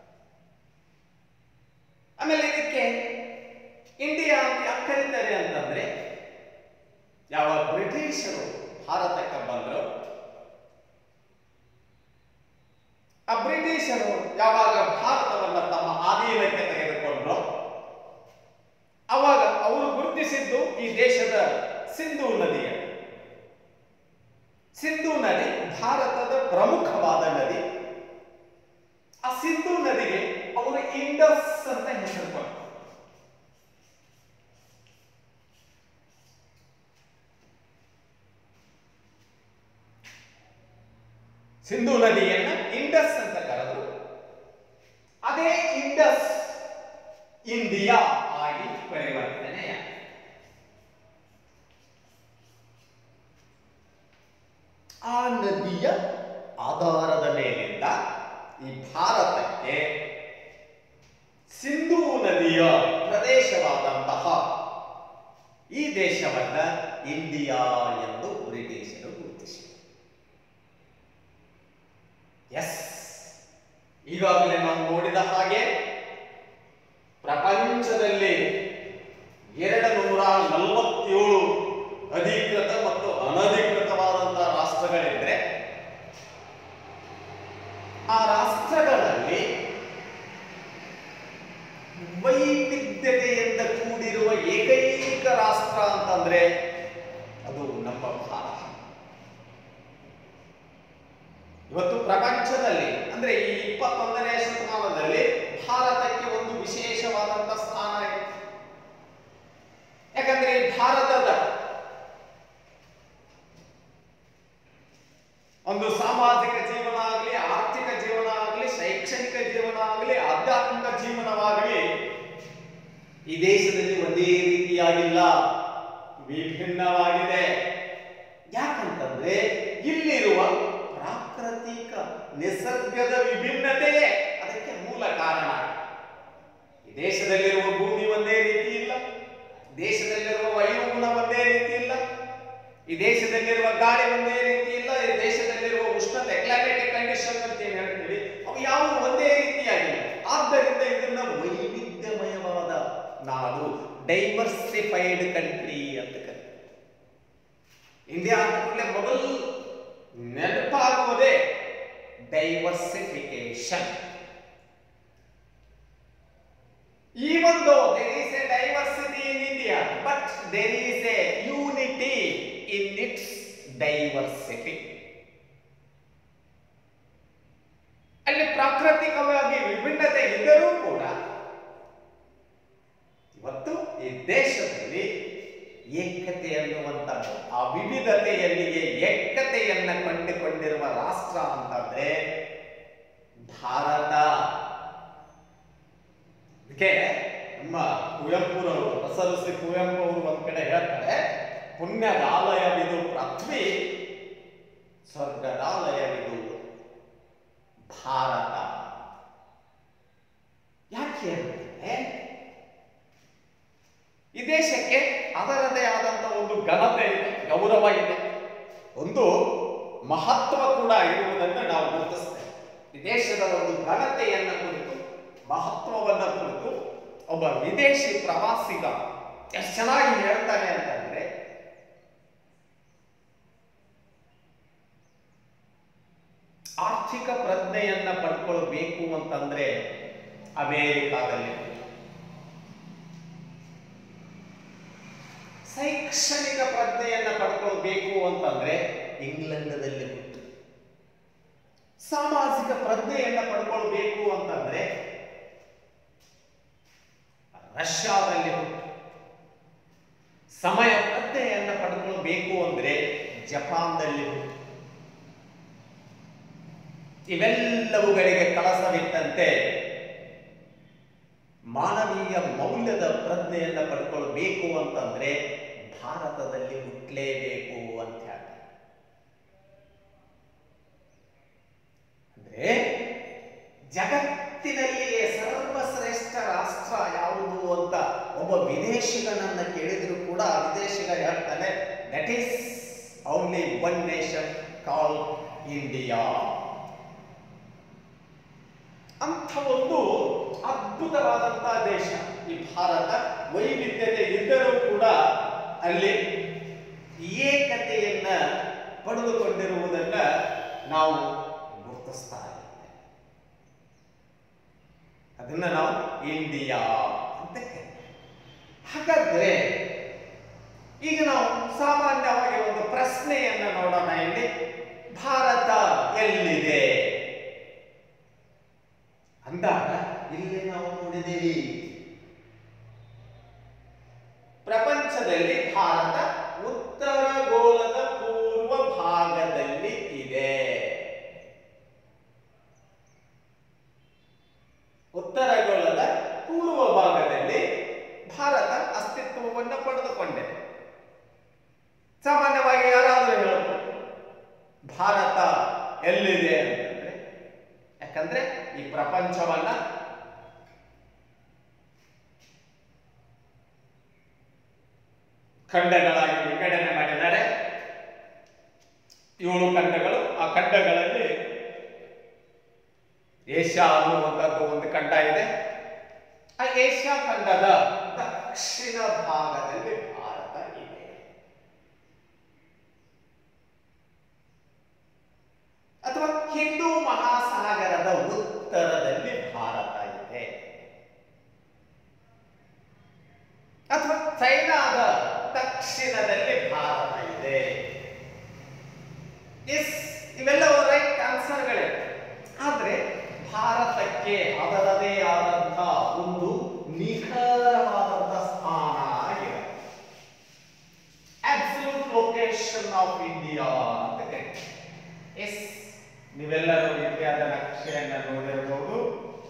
ಆಮೇಲೆ ಇದಕ್ಕೆ ಇಂಡಿಯಾ ಅಂತ ಯಾಕೆ ಕರೀತಾರೆ ಅಂತಂದ್ರೆ ಯಾವ ಬ್ರಿಟಿಷರು ಭಾರತಕ್ಕೆ ಬಂದರು ಆ ಬ್ರಿಟಿಷರು ಯಾವಾಗ ಭಾರತವನ್ನು ತಮ್ಮ ಆಧೀನಕ್ಕೆ ತೆಗೆದುಕೊಂಡ್ರು ಅವಾಗ ಅವರು ಗುರುತಿಸಿದ್ದು ಈ ದೇಶದ ಸಿಂಧೂ ನದಿಯ ಸಿಂಧೂ ನದಿ ಭಾರತದ ಪ್ರಮುಖವಾದ ನದಿ ಆ ಸಿಂಧೂ ನದಿಗೆ ಅವರು ಇಂಡಸ್ ಅಂತ ಹೆಸರು ಕೊಟ್ಟರು ಸಿಂಧೂ ನದಿಯನ್ನ ಇಂಡಸ್ ಅಂತ ಕರೆದ್ರು ಅದೇ ಇಂಡಸ್ ಇಂಡಿಯಾ ಆಗಿ ಪರಿವರ್ತನೆಯ ಆ ನದಿಯ ಆಧಾರದ ಮೇಲಿಂದ ಈ ಭಾರತಕ್ಕೆ ಸಿಂಧೂ ನದಿಯ ಪ್ರದೇಶವಾದಂತಹ ಈ ದೇಶವನ್ನ ಇಂಡಿಯಾ ಎಂದು ಬ್ರಿಟಿಷರು ಗುರುತಿಸಿದರು ಎಸ್ ಈಗಾಗಲೇ ನಾವು ನೋಡಿದ ಹಾಗೆ ಪ್ರಪಂಚದಲ್ಲಿ ಎರಡು ನೂರ ನಲವತ್ತೇಳು ಅಧಿಕೃತ ಮತ್ತು ಅನಧಿಕೃತವಾದಂತಹ ರಾಷ್ಟ್ರಗಳಿದ್ರೆ ಆ ರಾಷ್ಟ್ರಗಳಲ್ಲಿ ವೈವಿಧ್ಯತೆಯಿಂದ ಕೂಡಿರುವ ಏಕೈಕ ರಾಷ್ಟ್ರ ಅಂತಂದ್ರೆ ಅದು ನಮ್ಮ ಭಾರತ ಇವತ್ತು ಪ್ರಪಂಚದಲ್ಲಿ ಅಂದ್ರೆ ಈ ಇಪ್ಪತ್ತೊಂದನೇ ಶತಮಾನದಲ್ಲಿ ಭಾರತಕ್ಕೆ ಒಂದು ವಿಶೇಷವಾದಂತ ಸ್ಥಾನ ಇದೆ ಯಾಕಂದ್ರೆ ಈ ಭಾರತದ ಒಂದು ಸಾಮಾಜಿಕ ಜೀವನ ಆಗಲಿ ಆರ್ಥಿಕ ಜೀವನ ಆಗಲಿ ಶೈಕ್ಷಣಿಕ ಜೀವನ ಆಗಲಿ ಆಧ್ಯಾತ್ಮಿಕ ಜೀವನವಾಗಲಿ ಈ ದೇಶದಲ್ಲಿ ಒಂದೇ ರೀತಿಯಾಗಿಲ್ಲ ವಿಭಿನ್ನವಾಗಿದೆ ಯಾಕಂತಂದ್ರೆ ಇಲ್ಲಿರುವ ಪ್ರಾಕೃತಿಕ ನಿಸರ್ಗದ ವಿಭಿನ್ನತೆಯೇ ಅದಕ್ಕೆ ಮೂಲ ಕಾರಣ ಈ ದೇಶದಲ್ಲಿರುವ ಭೂಮಿ ಒಂದೇ ರೀತಿ ಇಲ್ಲ ದೇಶದಲ್ಲಿರುವ ವಾಯುಗುಣ ಒಂದೇ ರೀತಿ ಇಲ್ಲ ಈ ದೇಶದಲ್ಲಿರುವ ಗಾಳಿ ಒಂದೇ ರೀತಿ ಇಲ್ಲ ಈ ದೇಶದಲ್ಲಿರುವ ಉಷ್ಣತೆ ಕ್ಲೈಮೆಟಿಕ್ ಕಂಡೀಷನ್ ಅಂತ ಏನ್ ಹೇಳ್ತೀವಿ ಅವು ಯಾವ ಒಂದೇ ರೀತಿಯಾಗಿಲ್ಲ ಆದ್ದರಿಂದ ಇದನ್ನ ವೈವಿಧ್ಯಮಯವಾದ ನಾಡು ಡೈವರ್ಸಿಫೈಡ್ ಕಂಟ್ರಿ ಅಂತ ಕರೀತಾರೆ ಇಂಡಿಯಾ ಅಂತ ಕೂಡಲೇ ಮೊದಲು ನೆನಪಾಗುವುದೇ diversification Even though there is a diversity in India, but there is a unity in its diversity. ಅಲ್ಲಿ ಪ್ರಾಕೃತಿಕವಾಗಿ ವಿಭಿನ್ನತೆ ಇದ್ದರೂ ಕೂಡ ಇವತ್ತು ಈ ದೇಶದಲ್ಲಿ ಏಕತೆ ಅನ್ನುವಂಥದ್ದು ಆ ವಿವಿಧತೆಯಲ್ಲಿಯೇ ಏಕತೆಯನ್ನ ಕಂಡುಕೊಂಡಿರುವ ರಾಷ್ಟ್ರ ಅಂತಂದ್ರೆ ಭಾರತ ಅದಕ್ಕೆ ನಮ್ಮ ಕುವೆಂಪುರವರು ರಸರಸಿ ಕುವೆಂಪು ಅವರು ಒಂದ್ ಕಡೆ ಹೇಳ್ತಾರೆ ಪುಣ್ಯದಾಲಯವಿದು ಪೃಥ್ವಿ ಸ್ವರ್ಗದಾಲಯವಿದು ಭಾರತ ಯಾಕೆ ಅಂದ್ರೆ ಈ ದೇಶಕ್ಕೆ ಅದರದೇ ಆದಂತ ಒಂದು ಘನತೆ ಇದೆ ಗೌರವ ಇದೆ ಒಂದು ಮಹತ್ವ ಕೂಡ ಇರುವುದನ್ನು ನಾವು ಗುರುತಿಸ್ತೇವೆ ಈ ದೇಶದ ಒಂದು ಘನತೆಯನ್ನ ಕುರಿತು ಮಹತ್ವವನ್ನ ಕುರಿತು ಒಬ್ಬ ವಿದೇಶಿ ಪ್ರವಾಸಿಗ ಎಷ್ಟು ಚೆನ್ನಾಗಿ ಹೇಳ್ತಾನೆ ಅಂತಂದ್ರೆ ಆರ್ಥಿಕ ಪ್ರಜ್ಞೆಯನ್ನ ಪಡ್ಕೊಳ್ಬೇಕು ಅಂತಂದ್ರೆ ಅಮೇರಿಕಾದಲ್ಲಿ ಶೈಕ್ಷಣಿಕ ಪ್ರಜ್ಞೆಯನ್ನ ಪಡ್ಕೊಳ್ಬೇಕು ಅಂತಂದ್ರೆ ಇಂಗ್ಲೆಂಡದಲ್ಲಿ ಹುಟ್ಟು ಸಾಮಾಜಿಕ ಪ್ರಜ್ಞೆಯನ್ನ ಪಡ್ಕೊಳ್ಬೇಕು ಅಂತಂದ್ರೆ ರಷ್ಯಾದಲ್ಲಿ ಹುಟ್ಟು ಸಮಯ ಪ್ರಜ್ಞೆಯನ್ನ ಪಡ್ಕೊಳ್ಬೇಕು ಅಂದ್ರೆ ಜಪಾನ್ದಲ್ಲಿ ಹುಟ್ಟು ಇವೆಲ್ಲವುಗಳಿಗೆ ಕಳಸವಿಟ್ಟಂತೆ ಮಾನವೀಯ ಮೌಲ್ಯದ ಪ್ರಜ್ಞೆಯನ್ನ ಪಡ್ಕೊಳ್ಬೇಕು ಅಂತಂದ್ರೆ ಭಾರತದಲ್ಲಿ ಹುಟ್ಟಲೇಬೇಕು ಅಂತ ಹೇಳ್ತಾರೆ ಅಂದ್ರೆ ಜಗತ್ತಿನಲ್ಲಿಯೇ ಸರ್ವಶ್ರೇಷ್ಠ ರಾಷ್ಟ್ರ ಯಾವುದು ಅಂತ ಒಬ್ಬ ವಿದೇಶಿಗನನ್ನ ಕೇಳಿದ್ರು ಕೂಡ ಆ ವಿದೇಶಿಗ ಹೇಳ್ತಾನೆ that is only one nation call India ಅಂಥ ಒಂದು ಅದ್ಭುತವಾದಂತಹ ದೇಶ ಈ ಭಾರತ ವೈವಿಧ್ಯತೆ ಇದ್ದರೂ ಕೂಡ ಅಲ್ಲಿ ಏಕತೆಯನ್ನ ಪಡೆದುಕೊಂಡಿರುವುದನ್ನ ನಾವು ಗುರುತಿಸ್ತಾ ಇದ್ದೇವೆ ಅದನ್ನ ನಾವು ಇಂಡಿಯಾ ಅಂತ ಕರೀತೀವಿ ಹಾಗಾದ್ರೆ ಈಗ ನಾವು ಸಾಮಾನ್ಯವಾಗಿ ಒಂದು ಪ್ರಶ್ನೆಯನ್ನ ನೋಡೋಣ ಇಲ್ಲಿ ಭಾರತ ಎಲ್ಲಿದೆ ಅಂದಾಗ ಇಲ್ಲಿ ನಾವು ನೋಡಿದ್ದೀವಿ ಪ್ರಪಂಚದಲ್ಲಿ ಭಾರತ ಉತ್ತರ ಗೋಳದ ಪೂರ್ವ ಭಾಗದಲ್ಲಿ ಇದೆ ಉತ್ತರ ಗೋಳದ ಪೂರ್ವ ಭಾಗದಲ್ಲಿ ಭಾರತ ಅಸ್ತಿತ್ವವನ್ನು ಪಡೆದುಕೊಂಡಿದೆ ಸಾಮಾನ್ಯವಾಗಿ ಯಾರಾದರೂ ಹೇಳಬಹುದು ಭಾರತ ಎಲ್ಲಿದೆ ಅಂತಂದ್ರೆ ಯಾಕಂದ್ರೆ ಈ ಪ್ರಪಂಚವನ್ನ ಖಂಡಗಳಾಗಿ ವಿಂಗಡಣೆ ಮಾಡಿದ್ದಾರೆ ಏಳು ಖಂಡಗಳು ಆ ಖಂಡಗಳಲ್ಲಿ ಏಷ್ಯಾ ಅನ್ನುವಂಥದ್ದು ಒಂದು ಖಂಡ ಇದೆ ಆ ಏಷ್ಯಾ ಖಂಡದ ದಕ್ಷಿಣ ಭಾಗದಲ್ಲಿ ಭಾರತ ಇದೆ ಅಥವಾ ಹಿಂದೂ ಮಹಾಸಾಗರದ ಉತ್ತರದಲ್ಲಿ ಭಾರತ ಇದೆ ಅಥವಾ ಚೈನಾದ ದಕ್ಷಿಣದಲ್ಲಿ ಭಾರತ ಇದೆ ಎಸ್ ಇವೆಲ್ಲವೂ ರೈಟ್ ಆನ್ಸರ್ಗಳೇ ಆದ್ರೆ ಭಾರತಕ್ಕೆ ಅದರದೇ ಆದಂತ ಒಂದು ನಿಖರವಾದಂತ ಸ್ಥಾನ ಇದೆ ಅಬ್ಸಲ್ಯೂಟ್ ಲೊಕೇಶನ್ ಆಫ್ ಇಂಡಿಯಾ ಅಂತ ಕರೀತಾರೆ ಎಸ್ ನೀವೆಲ್ಲರೂ ಇಂಡಿಯಾದ ನಕ್ಷೆಯನ್ನ ನೋಡಿರಬಹುದು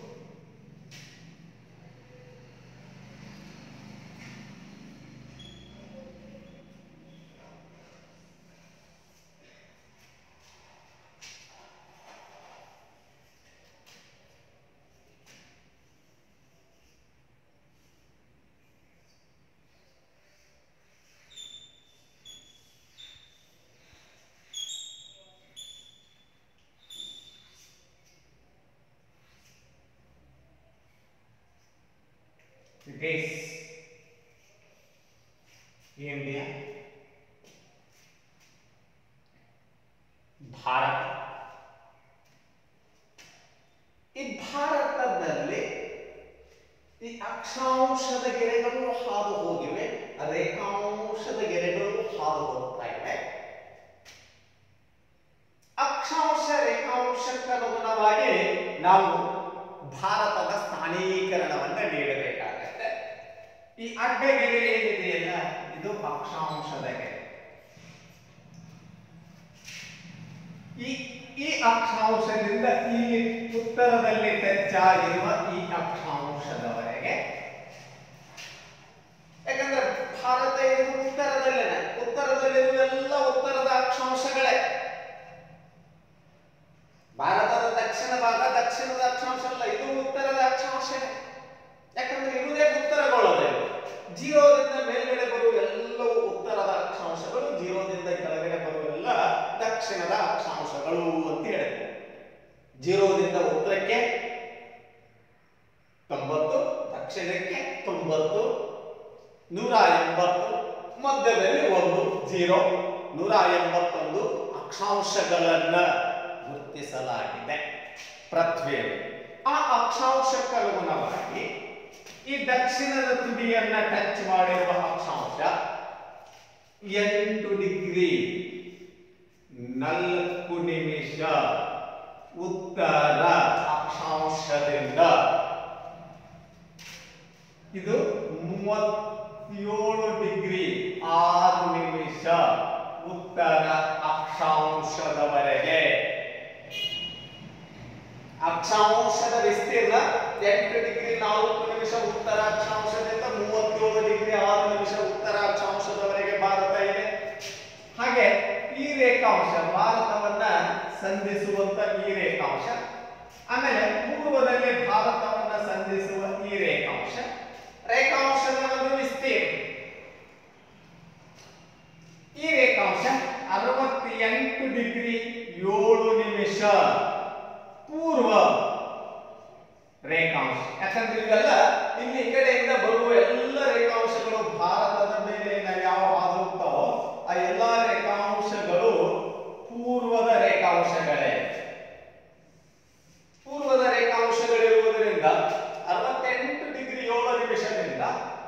It is India, ಭಾರತ ಈ ಭಾರತದಲ್ಲಿ ಈ ಅಕ್ಷಾಂಶದ ಗೆರೆಗಳು ಹಾದು ಹೋಗಿವೆ ರೇಖಾಂಶದ ಗೆರೆಗಳು ಹಾದು ಹೋಗ್ತಾ ಇವೆ ಅಕ್ಷಾಂಶ ರೇಖಾಂಶಕ್ಕನುಗುಣವಾಗಿ ನಾವು ಭಾರತದ ಸ್ಥಾನೀಕರಣವನ್ನ ನೀಡಬೇಕಾಗತ್ತೆ ಈ ಅಡ್ಡಗೆರೆ ಏನಿದೆಯಲ್ಲ ಇದು ಅಕ್ಷಾಂಶದ ಗೆರೆ ಈ ಈ ಅಕ್ಷಾಂಶದಿಂದ ಈ ಉತ್ತರದಲ್ಲಿ ಟಚ್ ಆಗಿರುವ ಈ ಅಕ್ಷಾಂಶದವರೆಗೆ ಯಾಕಂದ್ರೆ ಭಾರತ ಇದು ಉತ್ತರದಲ್ಲೇನೆ ಉತ್ತರದಲ್ಲಿರುವೆಲ್ಲ ಉತ್ತರದ ಅಕ್ಷಾಂಶಗಳೇ ಭಾರತದ ದಕ್ಷಿಣ ಭಾಗ ದಕ್ಷಿಣದ ಅಕ್ಷಾಂಶ ಅಲ್ಲ ಇದು ಉತ್ತರದ ಅಕ್ಷಾಂಶ ಯಾಕಂದ್ರೆ ಇರುವುದೇ ಉತ್ತರಗೊಳ್ಳೋದೇ ಜೀರೋದಿಂದ ಮೇಲ್ಗಡೆ ಬರುವ ಎಲ್ಲವೂ ಉತ್ತರದ ಅಕ್ಷಾಂಶಗಳು ಜೀರೋದಿಂದ ಕೆಳಗಡೆ ಬರುವೆಲ್ಲ ದಕ್ಷಿಣದ ಅಕ್ಷಾಂಶಗಳು ಅಂತ ಹೇಳಿದೆ ಜೀರೋದಿಂದ ಉತ್ತರಕ್ಕೆ ತೊಂಬತ್ತು ದಕ್ಷಿಣಕ್ಕೆ ನೂರ ಎಂಬತ್ತು ಮಧ್ಯದಲ್ಲಿ ಒಂದು ಜೀರೋ ನೂರ ಎಂಬತ್ತೊಂದು ಅಕ್ಷಾಂಶಗಳನ್ನ ಗುರುತಿಸಲಾಗಿದೆ ಪೃಥ್ವಿಯಲ್ಲಿ ಆ ಅಕ್ಷಾಂಶಕ್ಕನುಗುಣವಾಗಿ ಈ ದಕ್ಷಿಣದ ತುದಿಯನ್ನ ಟಚ್ ಮಾಡಿರುವ ಅಕ್ಷಾಂಶ ಎಂಟು ಡಿಗ್ರಿ ನಾಲ್ಕು ನಿಮಿಷ ಉತ್ತರ ಅಕ್ಷಾಂಶದಿಂದ ಇದು ಮೂವತ್ತೇಳು ಡಿಗ್ರಿ ಆರು ನಿಮಿಷ ಉತ್ತರ ಅಕ್ಷಾಂಶದವರೆಗೆ ಅಕ್ಷಾಂಶದ ವಿಸ್ತೀರ್ಣ ಎಂಟು ಡಿಗ್ರಿ ನಾಲ್ಕು ನಿಮಿಷ ಉತ್ತರ ಅಕ್ಷಾಂಶದಿಂದ ಮೂವತ್ತೇಳು ಡಿಗ್ರಿ ಆರು ನಿಮಿಷ ಉತ್ತರ ಅಕ್ಷಾಂಶದವರೆಗೆ ಭಾರತ ಇದೆ ಹಾಗೆ ಈ ರೇಖಾಂಶ ಭಾರತವನ್ನ ಸಂಧಿಸುವಂತ ಈ ರೇಖಾಂಶ ಆಮೇಲೆ ಪೂರ್ವದಲ್ಲಿ ಭಾರತವನ್ನ ಸಂಧಿಸುವ ಈ ರೇಖಾಂಶ ರೇಖಾಂಶದ ಒಂದು ವಿಸ್ತೀರ್ಣ ಈ ರೇಖಾಂಶ ಅರವತ್ತೆಂಟು ಡಿಗ್ರಿ ಏಳು ನಿಮಿಷ ಪೂರ್ವ ರೇಖಾಂಶ ಯಾಕಂದ್ರೆ ಇವೆಲ್ಲ ಇಲ್ಲಿ ಈ ಕಡೆಯಿಂದ ಬರುವ ಎಲ್ಲ ರೇಖಾಂಶಗಳು ಭಾರತದ ಮೇಲೆ ನಾವು ಯಾವ ಹಾದು ಹೋಗ್ತಾವೋ ಆ ಎಲ್ಲಾ ರೇಖಾಂಶಗಳು ಪೂರ್ವದ ರೇಖಾಂಶಗಳೇ ಪೂರ್ವದ ರೇಖಾಂಶಗಳಿರುವುದರಿಂದ ಅರವತ್ತೆಂಟು ಡಿಗ್ರಿ ಏಳು ನಿಮಿಷದಿಂದ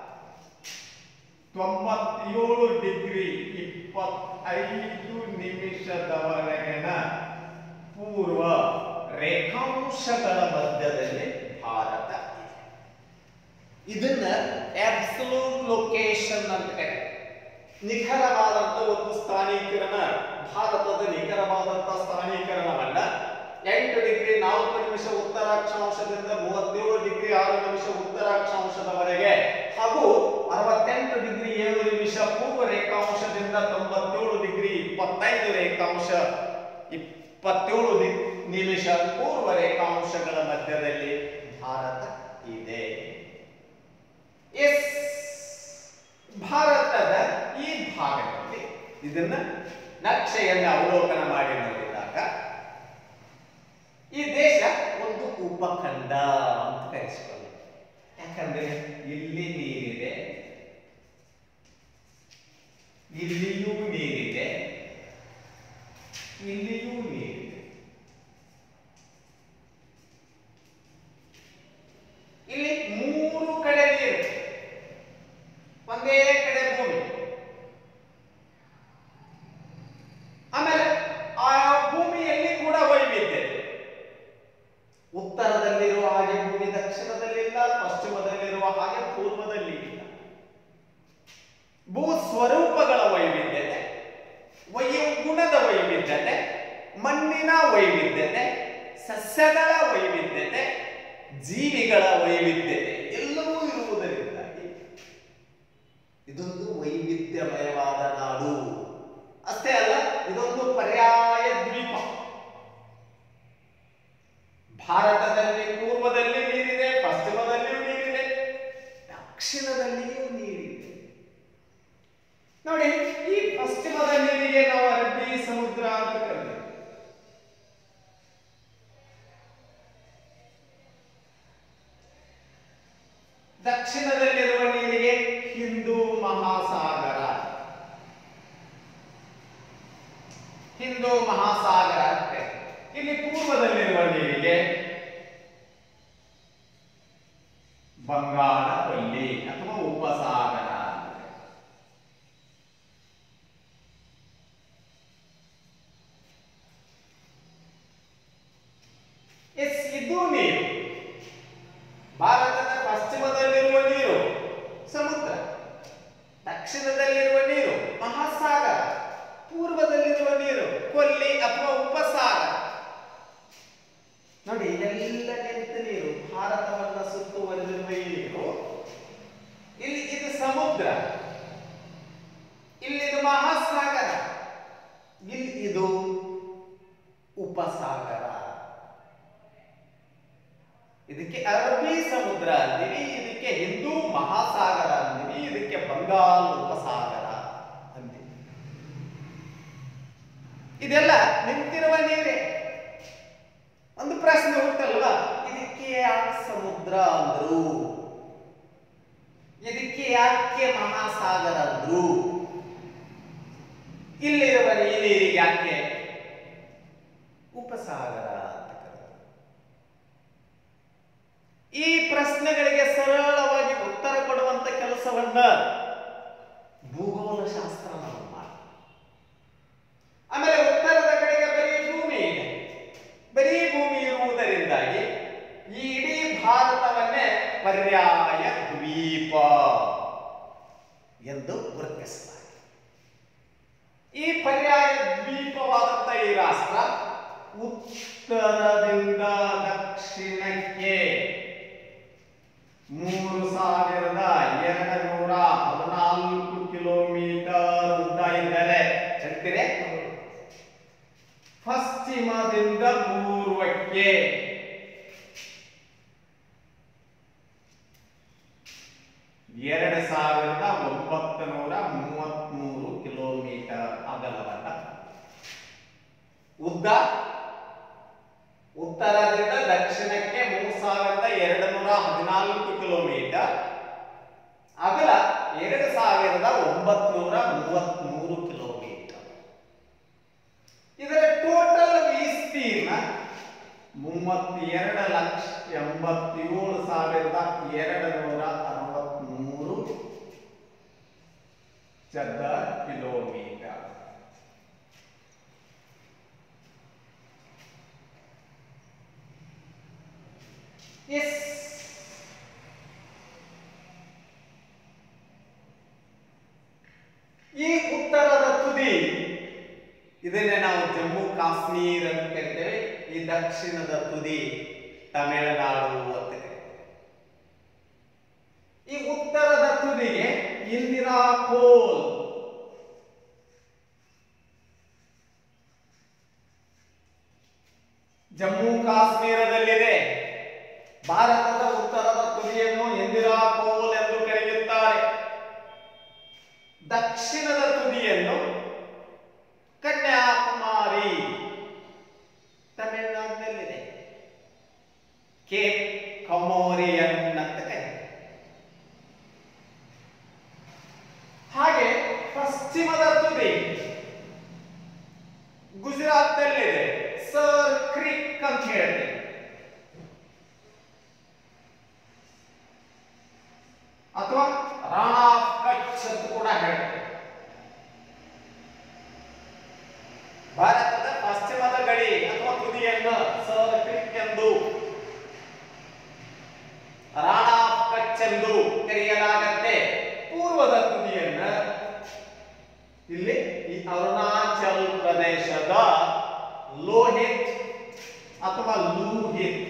ತೊಂಬತ್ತೇಳು ಡಿಗ್ರಿ ಇಪ್ಪತ್ತೈದು ನಿಮಿಷದವರೆಗಿನ ಪೂರ್ವ ರೇಖಾಂಶಗಳ ಮಧ್ಯದಲ್ಲಿ ಭಾರತ ಇದೆ ಇದನ್ನ ಆಬ್ಸಲ್ಯೂಟ್ ಲೊಕೇಶನ್ ಅಂತ ಕರೀತಾರೆ ನಿಖರವಾದಂತ ಒಂದು ಸ್ಥಾನೀಕರಣ ಭಾರತದ ನಿಖರವಾದಂತ ಸ್ಥಾನೀಕರಣವನ್ನ ಎಂಟು ಡಿಗ್ರಿ ನಾಲ್ಕು ನಿಮಿಷ ಉತ್ತರಾಕ್ಷಾಂಶದಿಂದ ಮೂವತ್ತೇಳು ಡಿಗ್ರಿ ಆರು ನಿಮಿಷ ಉತ್ತರಾಕ್ಷಾಂಶದವರೆಗೆ ಹಾಗೂ ಅರವತ್ತೆಂಟು ಡಿಗ್ರಿ ಏಳು ನಿಮಿಷ ಪೂರ್ವ ರೇಖಾಂಶದಿಂದ ತೊಂಬತ್ತೇಳು ಡಿಗ್ರಿ ಇಪ್ಪತ್ತೈದು ರೇಖಾಂಶ ಇಪ್ಪತ್ತೇಳು ಡಿ- ನಿಮಿಷ ಪೂರ್ವ ರೇಖಾಂಶಗಳ ಮಧ್ಯದಲ್ಲಿ ಭಾರತ ಇದೆ ಎಸ್ ಭಾರತದ ಈ ಭಾಗದಲ್ಲಿ ಇದನ್ನ ನಕ್ಷೆಯನ್ನು ಅವಲೋಕನ ಮಾಡಿ ನೋಡಿದಾಗ ಈ ದೇಶ ಒಂದು ಉಪಖಂಡ ಅಂತ ಕರೆಸಿಕೊಳ್ಳಿ ಯಾಕಂದ್ರೆ ಇಲ್ಲಿ ನೀರಿದೆ ಇಲ್ಲಿಯೂ ನೀರಿದೆ ಇಲ್ಲಿಯೂ ನೀರಿದೆ ಇಲ್ಲಿ ಮೂರು ಕಡೆ ನೀರು ಒಂದೇ ಕಡೆ ಭೂಮಿ ಆಮೇಲೆ ಆ ಭೂಮಿಯಲ್ಲಿ ಕೂಡ ವೈವಿಧ್ಯ ಇದೆ ಉತ್ತರದಲ್ಲಿರುವ ಹಾಗೆ ಭೂಮಿ ದಕ್ಷಿಣದಲ್ಲಿಲ್ಲ ಪಶ್ಚಿಮದಲ್ಲಿರುವ ಹಾಗೆ ಪೂರ್ವದಲ್ಲಿ ಇಲ್ಲ ಭೂ ಸ್ವರೂಪಗಳ ವೈವಿಧ್ಯತೆ ವಯು ಗುಣದ ವೈವಿಧ್ಯತೆ ಮಣ್ಣಿನ ವೈವಿಧ್ಯತೆ ಸಸ್ಯಗಳ ವೈವಿಧ್ಯತೆ ಜೀವಿಗಳ ವೈವಿಧ್ಯತೆ ಎಲ್ಲವೂ ಇರುವುದರಿಂದಾಗಿ ಇದೊಂದು ವೈವಿಧ್ಯಮಯವಾದ ನಾಡು ಅಷ್ಟೇ ಅಲ್ಲ ಇದೊಂದು ಪರ್ಯಾಯ ದ್ವೀಪ ಭಾರತದಲ್ಲಿ ಪೂರ್ವದಲ್ಲಿ ನೀರಿದೆ ಪಶ್ಚಿಮದಲ್ಲಿಯೂ ನೀರಿದೆ ದಕ್ಷಿಣದಲ್ಲಿಯೂ ನೀರಿದೆ ನೋಡಿ ಈ ಪಶ್ಚಿಮದ ನೀರಿಗೆ ನಾವು ಅರಬ್ಬಿ ಸಮುದ್ರ ಅಂತ ಕರೀತೀವಿ ದಕ್ಷಿಣದಲ್ಲಿರುವ ನೀರಿಗೆ ಹಿಂದೂ ಮಹಾಸಾಗರ ಹಿಂದೂ ಮಹಾಸಾಗರ ಅಂತೆ ಇಲ್ಲಿ ಪೂರ್ವದಲ್ಲಿರುವ ನೀರಿಗೆ ಬಂಗಾಳ ಕೊಲ್ಲಿ ಅಥವಾ ಉಪಸಾಗರ ಅಂತೆ. ಎಸ್ ಇದು ನೀರು ಭಾರತದ ಪಶ್ಚಿಮದಲ್ಲಿರುವ ನೀರು ಸಮುದ್ರ ದಕ್ಷಿಣದಲ್ಲಿರುವ ನೀರು ಮಹಾಸಾಗರ ಪೂರ್ವದಲ್ಲಿರುವ ನೀರು ಕೊಲ್ಲಿ ಅಥವಾ ಉಪಸಾಗರ ನೋಡಿ ಇಲ್ಲೆಲ್ಲ ನಿಂತ ನೀರು ಭಾರತವನ್ನ ಸುತ್ತುವರೆದಿರುವ ಈ ನೀರು ಇಲ್ಲಿ ಇದು ಸಮುದ್ರ ಇಲ್ಲಿ ಇದು ಮಹಾಸಾಗರ ಇಲ್ಲಿ ಇದು ಉಪಸಾಗರ ಇದಕ್ಕೆ ಅರಬ್ಬಿ ಸಮುದ್ರ ಅಂತೀವಿ ಇದಕ್ಕೆ ಹಿಂದೂ ಮಹಾಸಾಗರ ಅಂತೀವಿ ಇದಕ್ಕೆ ಬಂಗಾಳ ಉಪಸಾಗರ ಅಂತೀವಿ ಇದೆಲ್ಲ ನಿಂತಿರುವ ನೀರೇ ಒಂದು ಪ್ರಶ್ನೆ ಹುಟ್ಟಲ್ವಾ ಇದಕ್ಕೆ ಯಾಕೆ ಸಮುದ್ರ ಅಂದ್ರು ಇದಕ್ಕೆ ಯಾಕೆ ಮಹಾಸಾಗರ ಅಂದ್ರು ಇಲ್ಲಿರುವ ಈ ನೀರಿಗೆ ಯಾಕೆ ಉಪಸಾಗರ ಅಂತ ಕರೆದರು ಈ ಪ್ರಶ್ನೆಗಳಿಗೆ ಸರಳವಾಗಿ ಉತ್ತರ ಕೊಡುವಂತ ಕೆಲಸವನ್ನ ಭೂಗೋಳ ಶಾಸ್ತ್ರ ನಾವು ಮಾಡಿ ಆಮೇಲೆ ಉತ್ತರದ ಕಡೆಗೆ ಬರೀ ಭೂಮಿ ಇದೆ ಬರೀ ಭೂಮಿ ಇರುವುದರಿಂದಾಗಿ ಈ ಇಡೀ ಭಾರತವನ್ನೇ ಪರ್ಯಾಯ ದ್ವೀಪ ಎಂದು ಗುರುತಿಸಲಾಗಿದೆ ಈ ಪರ್ಯಾಯ ದ್ವೀಪವಾದಂತ ಈ ರಾಷ್ಟ್ರ ಉತ್ತರದಿಂದ ದಕ್ಷಿಣಕ್ಕೆ ಮೂರು ಸಾವಿರದ ಎರಡು ನೂರ ಹದಿನಾಲ್ಕು ಕಿಲೋಮೀಟರ್ ಉದ್ದ ಇದ್ದರೆ ಹೇಳ್ತೀರಿ ಪಶ್ಚಿಮದಿಂದ ಪೂರ್ವಕ್ಕೆ ಎರಡು ಸಾವಿರದ ಒಂಬತ್ತು ನೂರ ಮೂವತ್ಮೂರು ಕಿಲೋಮೀಟರ್ ಅಗಲವನ್ನ ಉದ್ದ ಉತ್ತರದಿಂದ ದಕ್ಷಿಣಕ್ಕೆ ಮೂರು ಸಾವಿರದ ಎರಡು ನೂರ ಹದಿನಾಲ್ಕು ಕಿಲೋಮೀಟರ್ ಅಗಲ ಎರಡು ಸಾವಿರದ ಒಂಬತ್ನೂರ ಮೂವತ್ಮೂರು ಕಿಲೋಮೀಟರ್ ಇದರ ಟೋಟಲ್ ವಿಸ್ತೀರ್ಣ ಮೂವತ್ತೆರಡು ಲಕ್ಷ ಎಂಬತ್ತೇಳು ಸಾವಿರದ ಎರಡು ನೂರ ಅರವತ್ಮೂರು ಚದರ ಕಿಲೋಮೀಟರ್ ಎಸ್ ಈ ಉತ್ತರದ ತುದಿ ಇದನ್ನೇ ನಾವು ಜಮ್ಮು ಕಾಶ್ಮೀರ ಅಂತ ಕರಿತೇವೆ ಈ ದಕ್ಷಿಣದ ತುದಿ ತಮಿಳುನಾಡು ಅಂತ ಕರಿತೇವೆ ಈ ಉತ್ತರದ ತುದಿಗೆ ಇಂದಿರಾ ಕೋಲ್ ಜಮ್ಮು ಕಾಶ್ಮೀರದಲ್ಲಿದೆ ಭಾರತದ ಉತ್ತರದ ತುದಿಯನ್ನು ಇಂದಿರಾ ಕೋಲ್ ಎಂದು ಕರೆಯುತ್ತಾರೆ ದಕ್ಷಿಣದ ತುದಿಯನ್ನು ಕನ್ಯಾಕುಮಾರಿ ತಮಿಳುನಾಡಿನಲ್ಲಿದೆ ಕೇಪ್ ಕಮೋರಿಯನ್ ಅಂತ ಕರೀತಾರೆ ಹಾಗೆ ಪಶ್ಚಿಮದ ತುದಿ ಗುಜರಾತ್ನಲ್ಲಿದೆ ಸರ್ ಕ್ರಿಕ್ ಅಂತ ಹೇಳ್ತೀವಿ ಅಥವಾ ರಾಣಾ ಆಫ್ ಕಚ್ ಅಂತ ಕೂಡ ಹೇಳ್ತೇವೆ ಭಾರತದ ಪಶ್ಚಿಮದ ಗಡಿ ಅಥವಾ ತುದಿಯನ್ನು ಸರ್ ಕ್ರಿಕ್ ಎಂದು ರಾಣಾ ಆಫ್ ಕಚ್ ಎಂದು ಕರೆಯಲಾಗತ್ತೆ ಪೂರ್ವದ ತುದಿಯನ್ನ ಇಲ್ಲಿ ಈ ಅರುಣಾಚಲ್ ಪ್ರದೇಶದ ಲೋಹಿತ್ ಅಥವಾ ಲೂಹಿತ್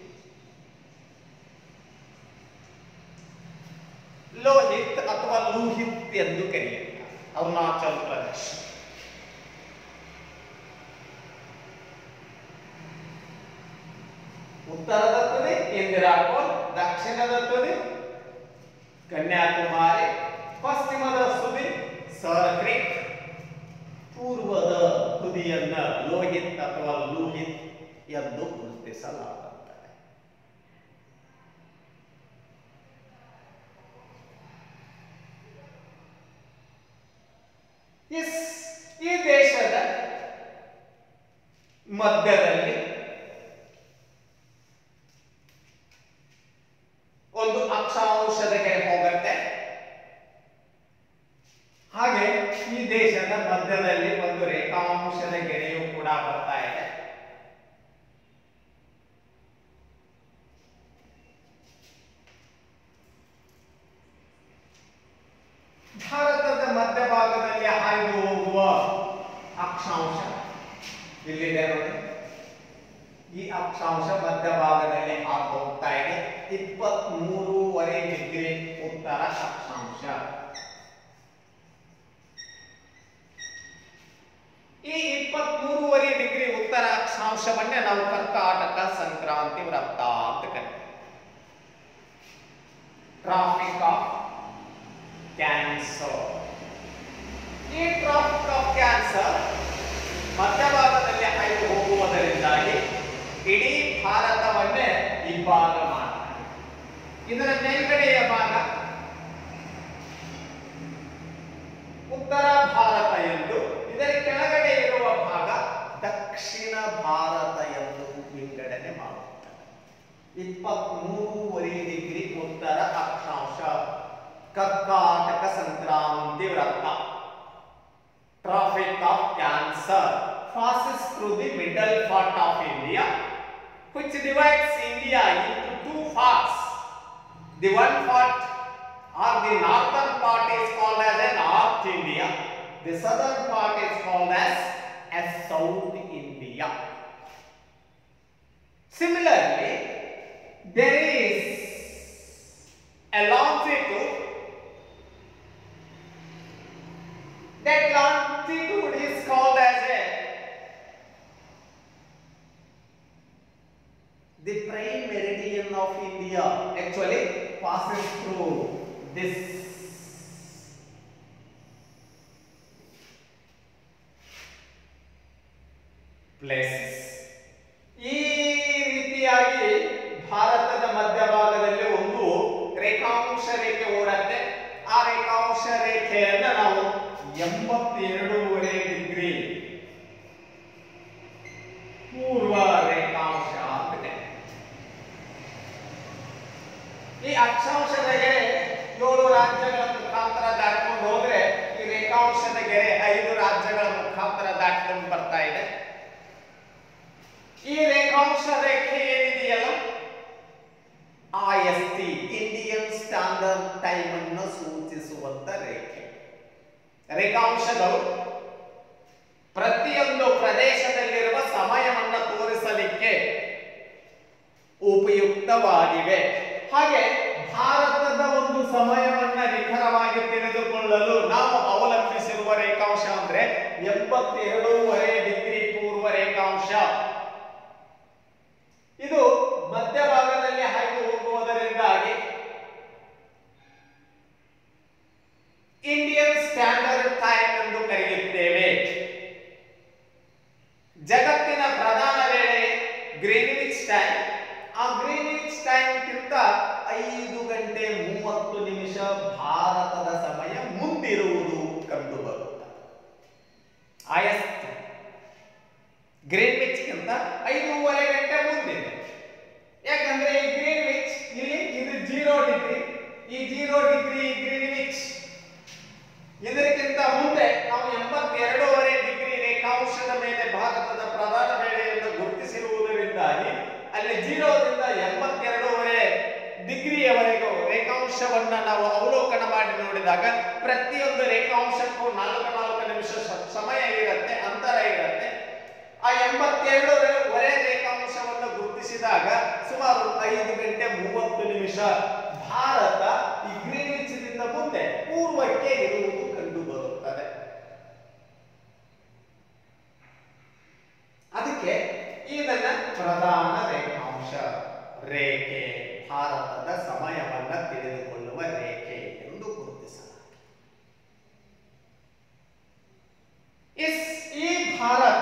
ಲೋಹಿತ್ ಅಥವಾ ಲೂಹಿತ್ ಎಂದು ಕರೆಯುತ್ತಾರೆ ಅರುಣಾಚಲ್ ಪ್ರದೇಶ ಉತ್ತರದ ತುದಿ ಇಂದಿರಾಕೋಲ್ ದಕ್ಷಿಣದ ತುದಿ ಕನ್ಯಾಕುಮಾರಿ ಪಶ್ಚಿಮದ ತುದಿ ಸರ್ಕ್ರಿಕ್ ಪೂರ್ವದ ತುದಿಯನ್ನ ಲೋಹಿತ್ ಅಥವಾ ಲೂಹಿತ್ ಎಂದು ಗುರುತಿಸಲಾಗುತ್ತದೆ ಎಸ್ ಈ ದೇಶದ ಮಧ್ಯದಲ್ಲಿ ಒಂದು ಅಕ್ಷಾಂಶದ ಗೆರೆ ಹೋಗುತ್ತೆ ಹಾಗೆ ಈ ದೇಶದ ಮಧ್ಯದಲ್ಲಿ ಒಂದು ರೇಖಾಂಶದ ಗೆರೆಯು ಕೂಡ ಬರ್ತಾ ಇದೆ ಭಾರತದ ಮಧ್ಯಭಾಗದಲ್ಲಿ ಹಾಯ್ದು ಹೋಗುವ ಅಕ್ಷಾಂಶ ಇಲ್ಲಿದೆ ನೋಡಿ ಈ ಅಕ್ಷಾಂಶ ಮಧ್ಯಭಾಗದಲ್ಲಿ ಹಾದು ಹೋಗ್ತಾ ಇದೆ ಇಪ್ಪತ್ತ್ ಮೂರುವರೆ ಡಿಗ್ರಿ ಉತ್ತರ ಅಕ್ಷಾಂಶ ಈ ಇಪ್ಪತ್ತ್ ಮೂರುವರೆ ಡಿಗ್ರಿ ಉತ್ತರ ಅಕ್ಷಾಂಶವನ್ನೇ ನಾವು ಕರ್ಕಾಟಕ ಸಂಕ್ರಾಂತಿ ವೃತ್ತ ಅಂತ ಕರಿತೀವಿ ಟ್ರಾಫಿಕ್ ಆಫ್ ಕ್ಯಾನ್ಸರ್ ಈ ಟ್ರಾಫಿಕ್ ಆಫ್ ಕ್ಯಾನ್ಸರ್ ಮಧ್ಯಭಾಗದಲ್ಲಿ ಹಾಯ್ದು ಹೋಗುವುದರಿಂದಾಗಿ ಇಡೀ ಭಾರತವನ್ನೇ ಇಬ್ಬಾಗ ಮಾಡ್ತಾರೆ ಇದರ ಮೇಲ್ಗಡೆಯ ಭಾಗ ಉತ್ತರ ಭಾರತ ಎಂದು ಇದರ ಕೆಳಗಡೆ ಇರುವ ಭಾಗ ದಕ್ಷಿಣ ಭಾರತ ಎಂದು ವಿಂಗಡಣೆ ಮಾಡುತ್ತದೆ ಇಪ್ಪತ್ಮೂರುವರೆ ಡಿಗ್ರಿ ಉತ್ತರ ಅಕ್ಷಾಂಶ ಕರ್ನಾಟಕ ಸಂಕ್ರಾಂತಿ ವ್ರತ Tropic of Cancer passes through the middle part of India, which divides India into two parts. The one part or the northern part is called as a North India. The southern part is called as as South India. Similarly, there is a longitude. That longitude is called as a the prime meridian of India actually passes through this places. ಈ ರೀತಿಯಾಗಿ ಭಾರತದ ಮಧ್ಯಭಾಗದಲ್ಲಿ ಒಂದು ರೇಖಾಂಶ ರೇಖೆ ಓಡತ್ತೆ ಆ ರೇಖಾಂಶ ರೇಖೆಯನ್ನ ನಾವು ಎಂಬತ್ತೆರಡೂವರೆ degree ಪೂರ್ವ ರೇಖಾಂಶ ಅಂತಿದೆ ಈ ಅಕ್ಷಾಂಶದ ಗೆರೆ ಏಳು ರಾಜ್ಯಗಳ ಮುಖಾಂತರ ದಾಟ್ಕೊಂಡು ಹೋದ್ರೆ ಈ ರೇಖಾಂಶದ ಗೆರೆ ಐದು ರಾಜ್ಯಗಳ ಮುಖಾಂತರ ದಾಟ್ಕೊಂಡು ಬರ್ತಾ ಇದೆ ಈ ರೇಖಾಂಶ ರೇಖೆ ಏನಿದೆಯಲ್ಲ I S T Indian Standard Time ಅನ್ನು ಸೂಚಿಸುವಂತ ರೇಖೆ ರೇಖಾಂಶಗಳು ಪ್ರತಿಯೊಂದು ಪ್ರದೇಶದಲ್ಲಿರುವ ಸಮಯವನ್ನು ತೋರಿಸಲಿಕ್ಕೆ ಉಪಯುಕ್ತವಾಗಿವೆ ಹಾಗೆ ಭಾರತದ ಒಂದು ಸಮಯವನ್ನ ನಿಖರವಾಗಿ ತಿಳಿದುಕೊಳ್ಳಲು ನಾವು ಅವಲಂಬಿಸಿರುವ ರೇಖಾಂಶ ಅಂದ್ರೆ ಎಂಬತ್ತೆರಡೂವರೆ ಡಿಗ್ರಿ ಪೂರ್ವ ರೇಖಾಂಶ ಇದು ಮಧ್ಯಭಾಗದಲ್ಲಿ ಹಾಯ್ದು ಹೋಗುವುದರಿಂದಾಗಿ ಇಂಡಿಯನ್ ಸ್ಟ್ಯಾಂಡರ್ಡ್ ಟೈಮ್ ಎಂದು ಕರೆಯುತ್ತೇವೆ ಜಗತ್ತಿನ ಪ್ರಧಾನ ವೇಳೆ ಗ್ರೀನ್ವಿಚ್ ಟೈಮ್ ಆ ಗ್ರೀನ್ವಿಚ್ ಟೈಮ್ಗಿಂತ ಐದು ಗಂಟೆ ಮೂವತ್ತು ನಿಮಿಷ ಭಾರತದ ಸಮಯ ಮುಂದಿರುವುದು ಕಂಡು ಬರುತ್ತದೆ ಆಯಸ್ತು ಗ್ರೀನ್ವಿಚ್ಗಿಂತ ಐದೂವರೆ ಗಂಟೆ ಮುಂದಿದೆ ಯಾಕಂದ್ರೆ ಈ ಗ್ರೀನ್ವಿಚ್ ಇಲ್ಲಿ ಇದು ಜೀರೋ ಡಿಗ್ರಿ ಈ ಜೀರೋ ಡಿಗ್ರಿ ಗ್ರೀನ್ವಿಚ್ ಇದಕ್ಕಿಂತ ಮುಂದೆ ನಾವು ಎಂಬತ್ತೆರಡೂವರೆ ಡಿಗ್ರಿ ರೇಖಾಂಶದ ಮೇಲೆ ಭಾರತದ ಪ್ರಧಾನ ವೇಳೆಯನ್ನು ಗುರುತಿಸಿರುವುದರಿಂದಾಗಿ ಅಲ್ಲಿ ಜೀರೋದಿಂದ ಎಂಬತ್ತೆರಡೂವರೆ ಡಿಗ್ರಿಯವರೆಗೂ ರೇಖಾಂಶವನ್ನ ನಾವು ಅವಲೋಕನ ಮಾಡಿ ನೋಡಿದಾಗ ಪ್ರತಿಯೊಂದು ರೇಖಾಂಶಕ್ಕೂ ನಾಲ್ಕು ನಾಲ್ಕು ನಿಮಿಷ ಸ- ಸಮಯ ಇರುತ್ತೆ ಅಂತರ ಇರುತ್ತೆ ಆ ಎಂಬತ್ತೆರಡೂವರೆ ರೇಖಾಂಶವನ್ನು ಗುರುತಿಸಿದಾಗ ಸುಮಾರು ಐದು ಗಂಟೆ ಮೂವತ್ತು ನಿಮಿಷ ಭಾರತ ಈ ಗ್ರೀನ್ವಿಚ್ನಿಂದ ಮುಂದೆ ಪೂರ್ವಕ್ಕೆ ಇರುವುದು ಕಂಡು ಬರುತ್ತದೆ ಅದಕ್ಕೆ ಇದನ್ನ ಪ್ರಧಾನ ರೇಖಾಂಶ ರೇಖೆ ಭಾರತದ ಸಮಯವನ್ನ ತಿಳಿದುಕೊಳ್ಳುವ ರೇಖೆ ಎಂದು ಗುರುತಿಸಲಾಗಿದೆ ಇಸ್ ಈ ಭಾರತ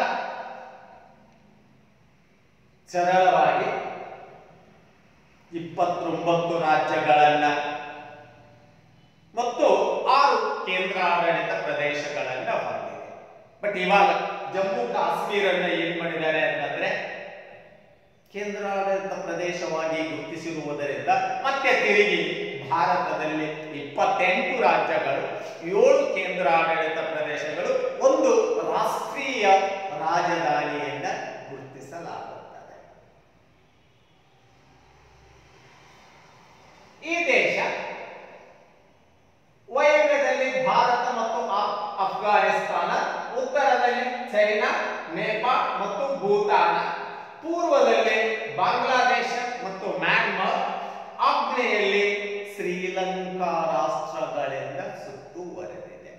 ಸರಳವಾಗಿ ಇಪ್ಪತ್ತೊಂಬತ್ತು ರಾಜ್ಯಗಳನ್ನ ಮತ್ತು ಆರು ಕೇಂದ್ರಾಡಳಿತ ಪ್ರದೇಶಗಳನ್ನ ಹೊಂದಿದೆ ಬಟ್ ಇವಾಗ ಜಮ್ಮು ಕಾಶ್ಮೀರನ್ನ ಏನ್ ಮಾಡಿದ್ದಾರೆ ಅಂತಂದ್ರೆ ಕೇಂದ್ರಾಡಳಿತ ಪ್ರದೇಶವಾಗಿ ಗುರುತಿಸಿರುವುದರಿಂದ ಮತ್ತೆ ತಿರುಗಿ ಭಾರತದಲ್ಲಿ ಇಪ್ಪತ್ತೆಂಟು ರಾಜ್ಯಗಳು ಏಳು ಕೇಂದ್ರಾಡಳಿತ ಪ್ರದೇಶಗಳು ಒಂದು ರಾಷ್ಟ್ರೀಯ ರಾಜಧಾನಿಯನ್ನ ಗುರುತಿಸಲಾಗುತ್ತದೆ ಈ ದೇಶ ವಾಯವ್ಯದಲ್ಲಿ ಭಾರತ ಮತ್ತು ಅಫ್- ಅಫ್ಘಾನಿಸ್ತಾನ ಉತ್ತರದಲ್ಲಿ ಚೈನಾ ನೇಪಾಳ ಮತ್ತು ಭೂತಾನ ಪೂರ್ವದಲ್ಲಿ ಬಾಂಗ್ಲಾದೇಶ ಮತ್ತು ಮ್ಯಾನ್ಮಾರ್ ಆಗ್ನೇಯಲ್ಲಿ ಶ್ರೀಲಂಕಾ ರಾಷ್ಟ್ರಗಳಿಂದ ಸುತ್ತುವರೆದಿದೆ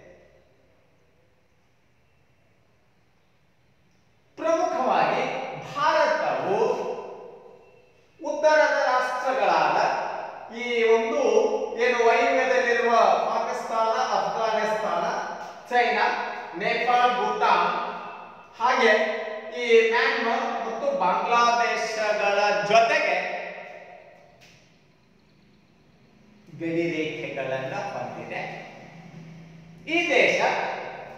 ಪ್ರಮುಖವಾಗಿ ಭಾರತವು ಉತ್ತರದ ರಾಷ್ಟ್ರಗಳಾದ ಈ ಒಂದು ಏನು ವಾಯುವ್ಯದಲ್ಲಿರುವ ಪಾಕಿಸ್ತಾನ ಅಫ್ಘಾನಿಸ್ತಾನ ಚೈನಾ ನೇಪಾಳ ಭೂತಾನ್ ಹಾಗೆ ಈ ಮ್ಯಾನ್ಮಾರ್ ಮತ್ತು ಬಾಂಗ್ಲಾದೇಶಗಳ ಜೊತೆಗೆ ಗಡಿ ರೇಖೆಗಳನ್ನ ಹೊಂದಿದೆ ಈ ದೇಶ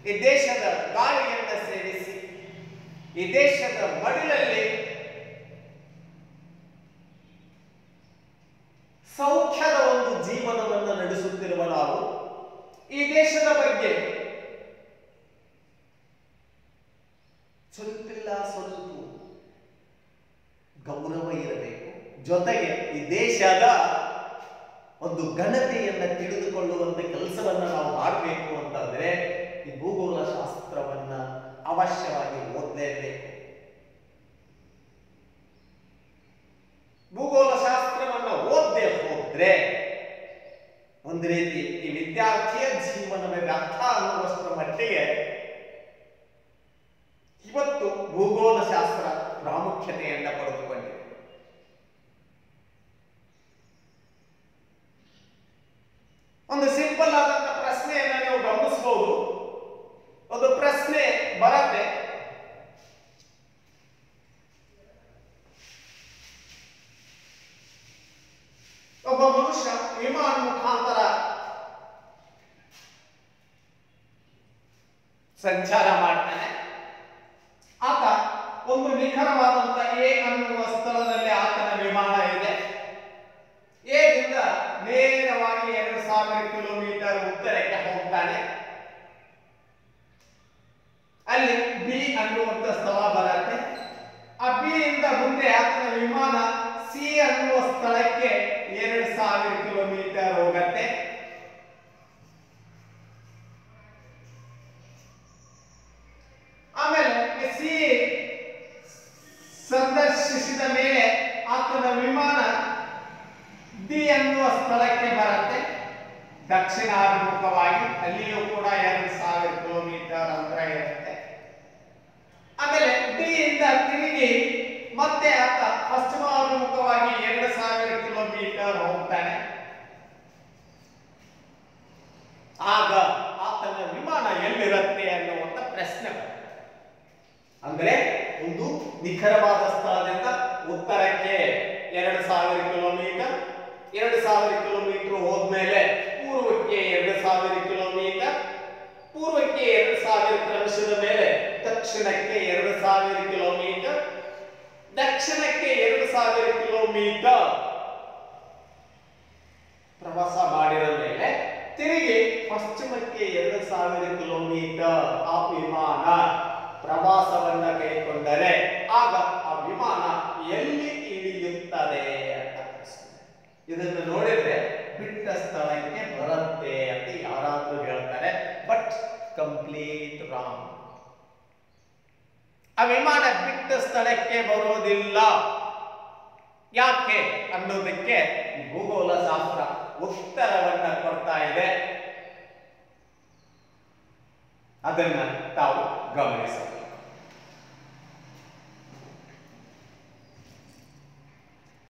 ಈ ದೇಶದ ಗಾಳಿಯನ್ನು ಸೇವಿಸಿ ಈ ದೇಶದ ಮಡಿಲಲ್ಲಿ ಸೌಖ್ಯದ ಒಂದು ಜೀವನವನ್ನು ನಡೆಸುತ್ತಿರುವ ನಾವು ಈ ದೇಶದ ಬಗ್ಗೆ ಸ್ವಲ್ಪಿಲ್ಲ ಸ್ವಲ್ಪ ಗೌರವ ಇರಬೇಕು ಜೊತೆಗೆ ಈ ದೇಶದ ಒಂದು ಘನತೆಯನ್ನ ತಿಳಿದುಕೊಳ್ಳುವಂತ ಕೆಲಸವನ್ನ ನಾವು ಮಾಡಬೇಕು ಅಂತಂದ್ರೆ ಈ ಭೂಗೋಳ ಶಾಸ್ತ್ರವನ್ನ ಅವಶ್ಯವಾಗಿ ಓದಲೇಬೇಕು ಭೂಗೋಳ ಶಾಸ್ತ್ರವನ್ನ ಓದದೆ ಹೋದ್ರೆ ಒಂದು ರೀತಿ ಈ ವಿದ್ಯಾರ್ಥಿಯ ಜೀವನವೇ ವ್ಯರ್ಥ ಅನ್ನುವಷ್ಟರ ಮಟ್ಟಿಗೆ ಇವತ್ತು ಭೂಗೋಳ ಶಾಸ್ತ್ರ ಪ್ರಾಮುಖ್ಯತೆಯನ್ನ ಪಡೆದುಕೊಂಡಿದೆ ಒಂದು ಸಿಂಪಲ್ ಆದಂತ ಪ್ರಶ್ನೆಯನ್ನ ನೀವು ಗಮನಿಸಬಹುದು ಒಂದು ಪ್ರಶ್ನೆ ಬರತ್ತೆ ಒಬ್ಬ ಮನುಷ್ಯ ವಿಮಾನ ಮುಖಾಂತರ ಸಂಚಾರ ಮಾಡ್ತಾನೆ ಆತ ಒಂದು ನಿಖರವಾದಂತ ಎ ಅನ್ನುವ ಸ್ಥಳದಲ್ಲಿ ಆತನ ವಿಮಾನ ಇದೆ ಎದಿಂದ ನೇರವಾಗಿ ಎರಡು ಸಾವಿರ ಕಿಲೋಮೀಟರ್ ಉತ್ತರಕ್ಕೆ ಹೋಗ್ತಾನೆ ಅಲ್ಲಿ ಬಿ ಅನ್ನುವಂತ ಸ್ಥಳ ಬರುತ್ತೆ ಆ ಬಿ ಇಂದ ಮುಂದೆ ಆತನ ವಿಮಾನ ಸಿ ಅನ್ನುವ ಸ್ಥಳಕ್ಕೆ ಎರಡು ಸಾವಿರ ಕಿಲೋಮೀಟರ್ ಹೋಗತ್ತೆ ಆಮೇಲೆ ಸಿ ಸಂದರ್ಶಿಸಿದ ಮೇಲೆ ಆತನ ವಿಮಾನ ಡಿ ಅನ್ನುವ ಸ್ಥಳಕ್ಕೆ ಬರುತ್ತೆ ದಕ್ಷಿಣಾಭಿಮುಖವಾಗಿ ಅಲ್ಲಿಯೂ ಕೂಡ ಎರಡು ಸಾವಿರ ಕಿಲೋಮೀಟರ್ ಅಂತರ ಇರುತ್ತೆ ಆಮೇಲೆ ಡಿ ಇಂದ ತಿರುಗಿ ಮತ್ತೆ ಆತ ಪಶ್ಚಿಮಾಭಿಮುಖವಾಗಿ ಎರಡು ಸಾವಿರ ಕಿಲೋಮೀಟರ್ ಹೋಗ್ತಾನೆ ಆಗ ಆತನ ವಿಮಾನ ಎಲ್ಲಿರುತ್ತೆ ಅನ್ನುವಂತ ಪ್ರಶ್ನೆ ಬರುತ್ತೆ. ಅಂದ್ರೆ ಒಂದು ನಿಖರವಾದ ಸ್ಥಳದಿಂದ ಉತ್ತರಕ್ಕೆ ಎರಡು ಸಾವಿರ ಕಿಲೋಮೀಟರ್ ಎರಡು ಸಾವಿರ ಕಿಲೋಮೀಟರ್ ಹೋದ್ಮೇಲೆ ಪೂರ್ವಕ್ಕೆ ಎರಡು ಸಾವಿರ ಕಿಲೋಮೀಟರ್ ಪೂರ್ವಕ್ಕೆ ಎರಡು ಸಾವಿರ ಕ್ರಮಿಸಿದ ಮೇಲೆ ದಕ್ಷಿಣಕ್ಕೆ ಎರಡು ಸಾವಿರ ಕಿಲೋಮೀಟರ್ ದಕ್ಷಿಣಕ್ಕೆ ಎರಡು ಸಾವಿರ ಕಿಲೋಮೀಟರ್ ಪ್ರವಾಸ ಮಾಡಿದ ಮೇಲೆ ತಿರುಗಿ ಪಶ್ಚಿಮಕ್ಕೆ ಎರಡು ಸಾವಿರ ಕಿಲೋಮೀಟರ್ ಆ ವಿಮಾನ ಪ್ರವಾಸವನ್ನ ಕೈಗೊಂಡರೆ ಆಗ ಆ ವಿಮಾನ ಎಲ್ಲಿ ಇಳಿಯುತ್ತದೆ ಅಂತ ಪ್ರಶ್ನೆ ಇದನ್ನು ನೋಡಿದ್ರೆ ಬಿಟ್ಟ ಸ್ಥಳಕ್ಕೆ ಬರುತ್ತೆ ಅಂತ ಯಾರಾದ್ರೂ ಹೇಳ್ತಾರೆ ಬಟ್ ಕಂಪ್ಲೀಟ್ ರಾಂಗ್ ಆ ವಿಮಾನ ಬಿಟ್ಟ ಸ್ಥಳಕ್ಕೆ ಬರೋದಿಲ್ಲ ಯಾಕೆ ಅನ್ನೋದಕ್ಕೆ ಈ ಭೂಗೋಳ ಶಾಸ್ತ್ರ ಉತ್ತರವನ್ನ ಕೊಡ್ತಾ ಇದೆ ಅದನ್ನ ತಾವು ಗಮನಿಸಬೇಕು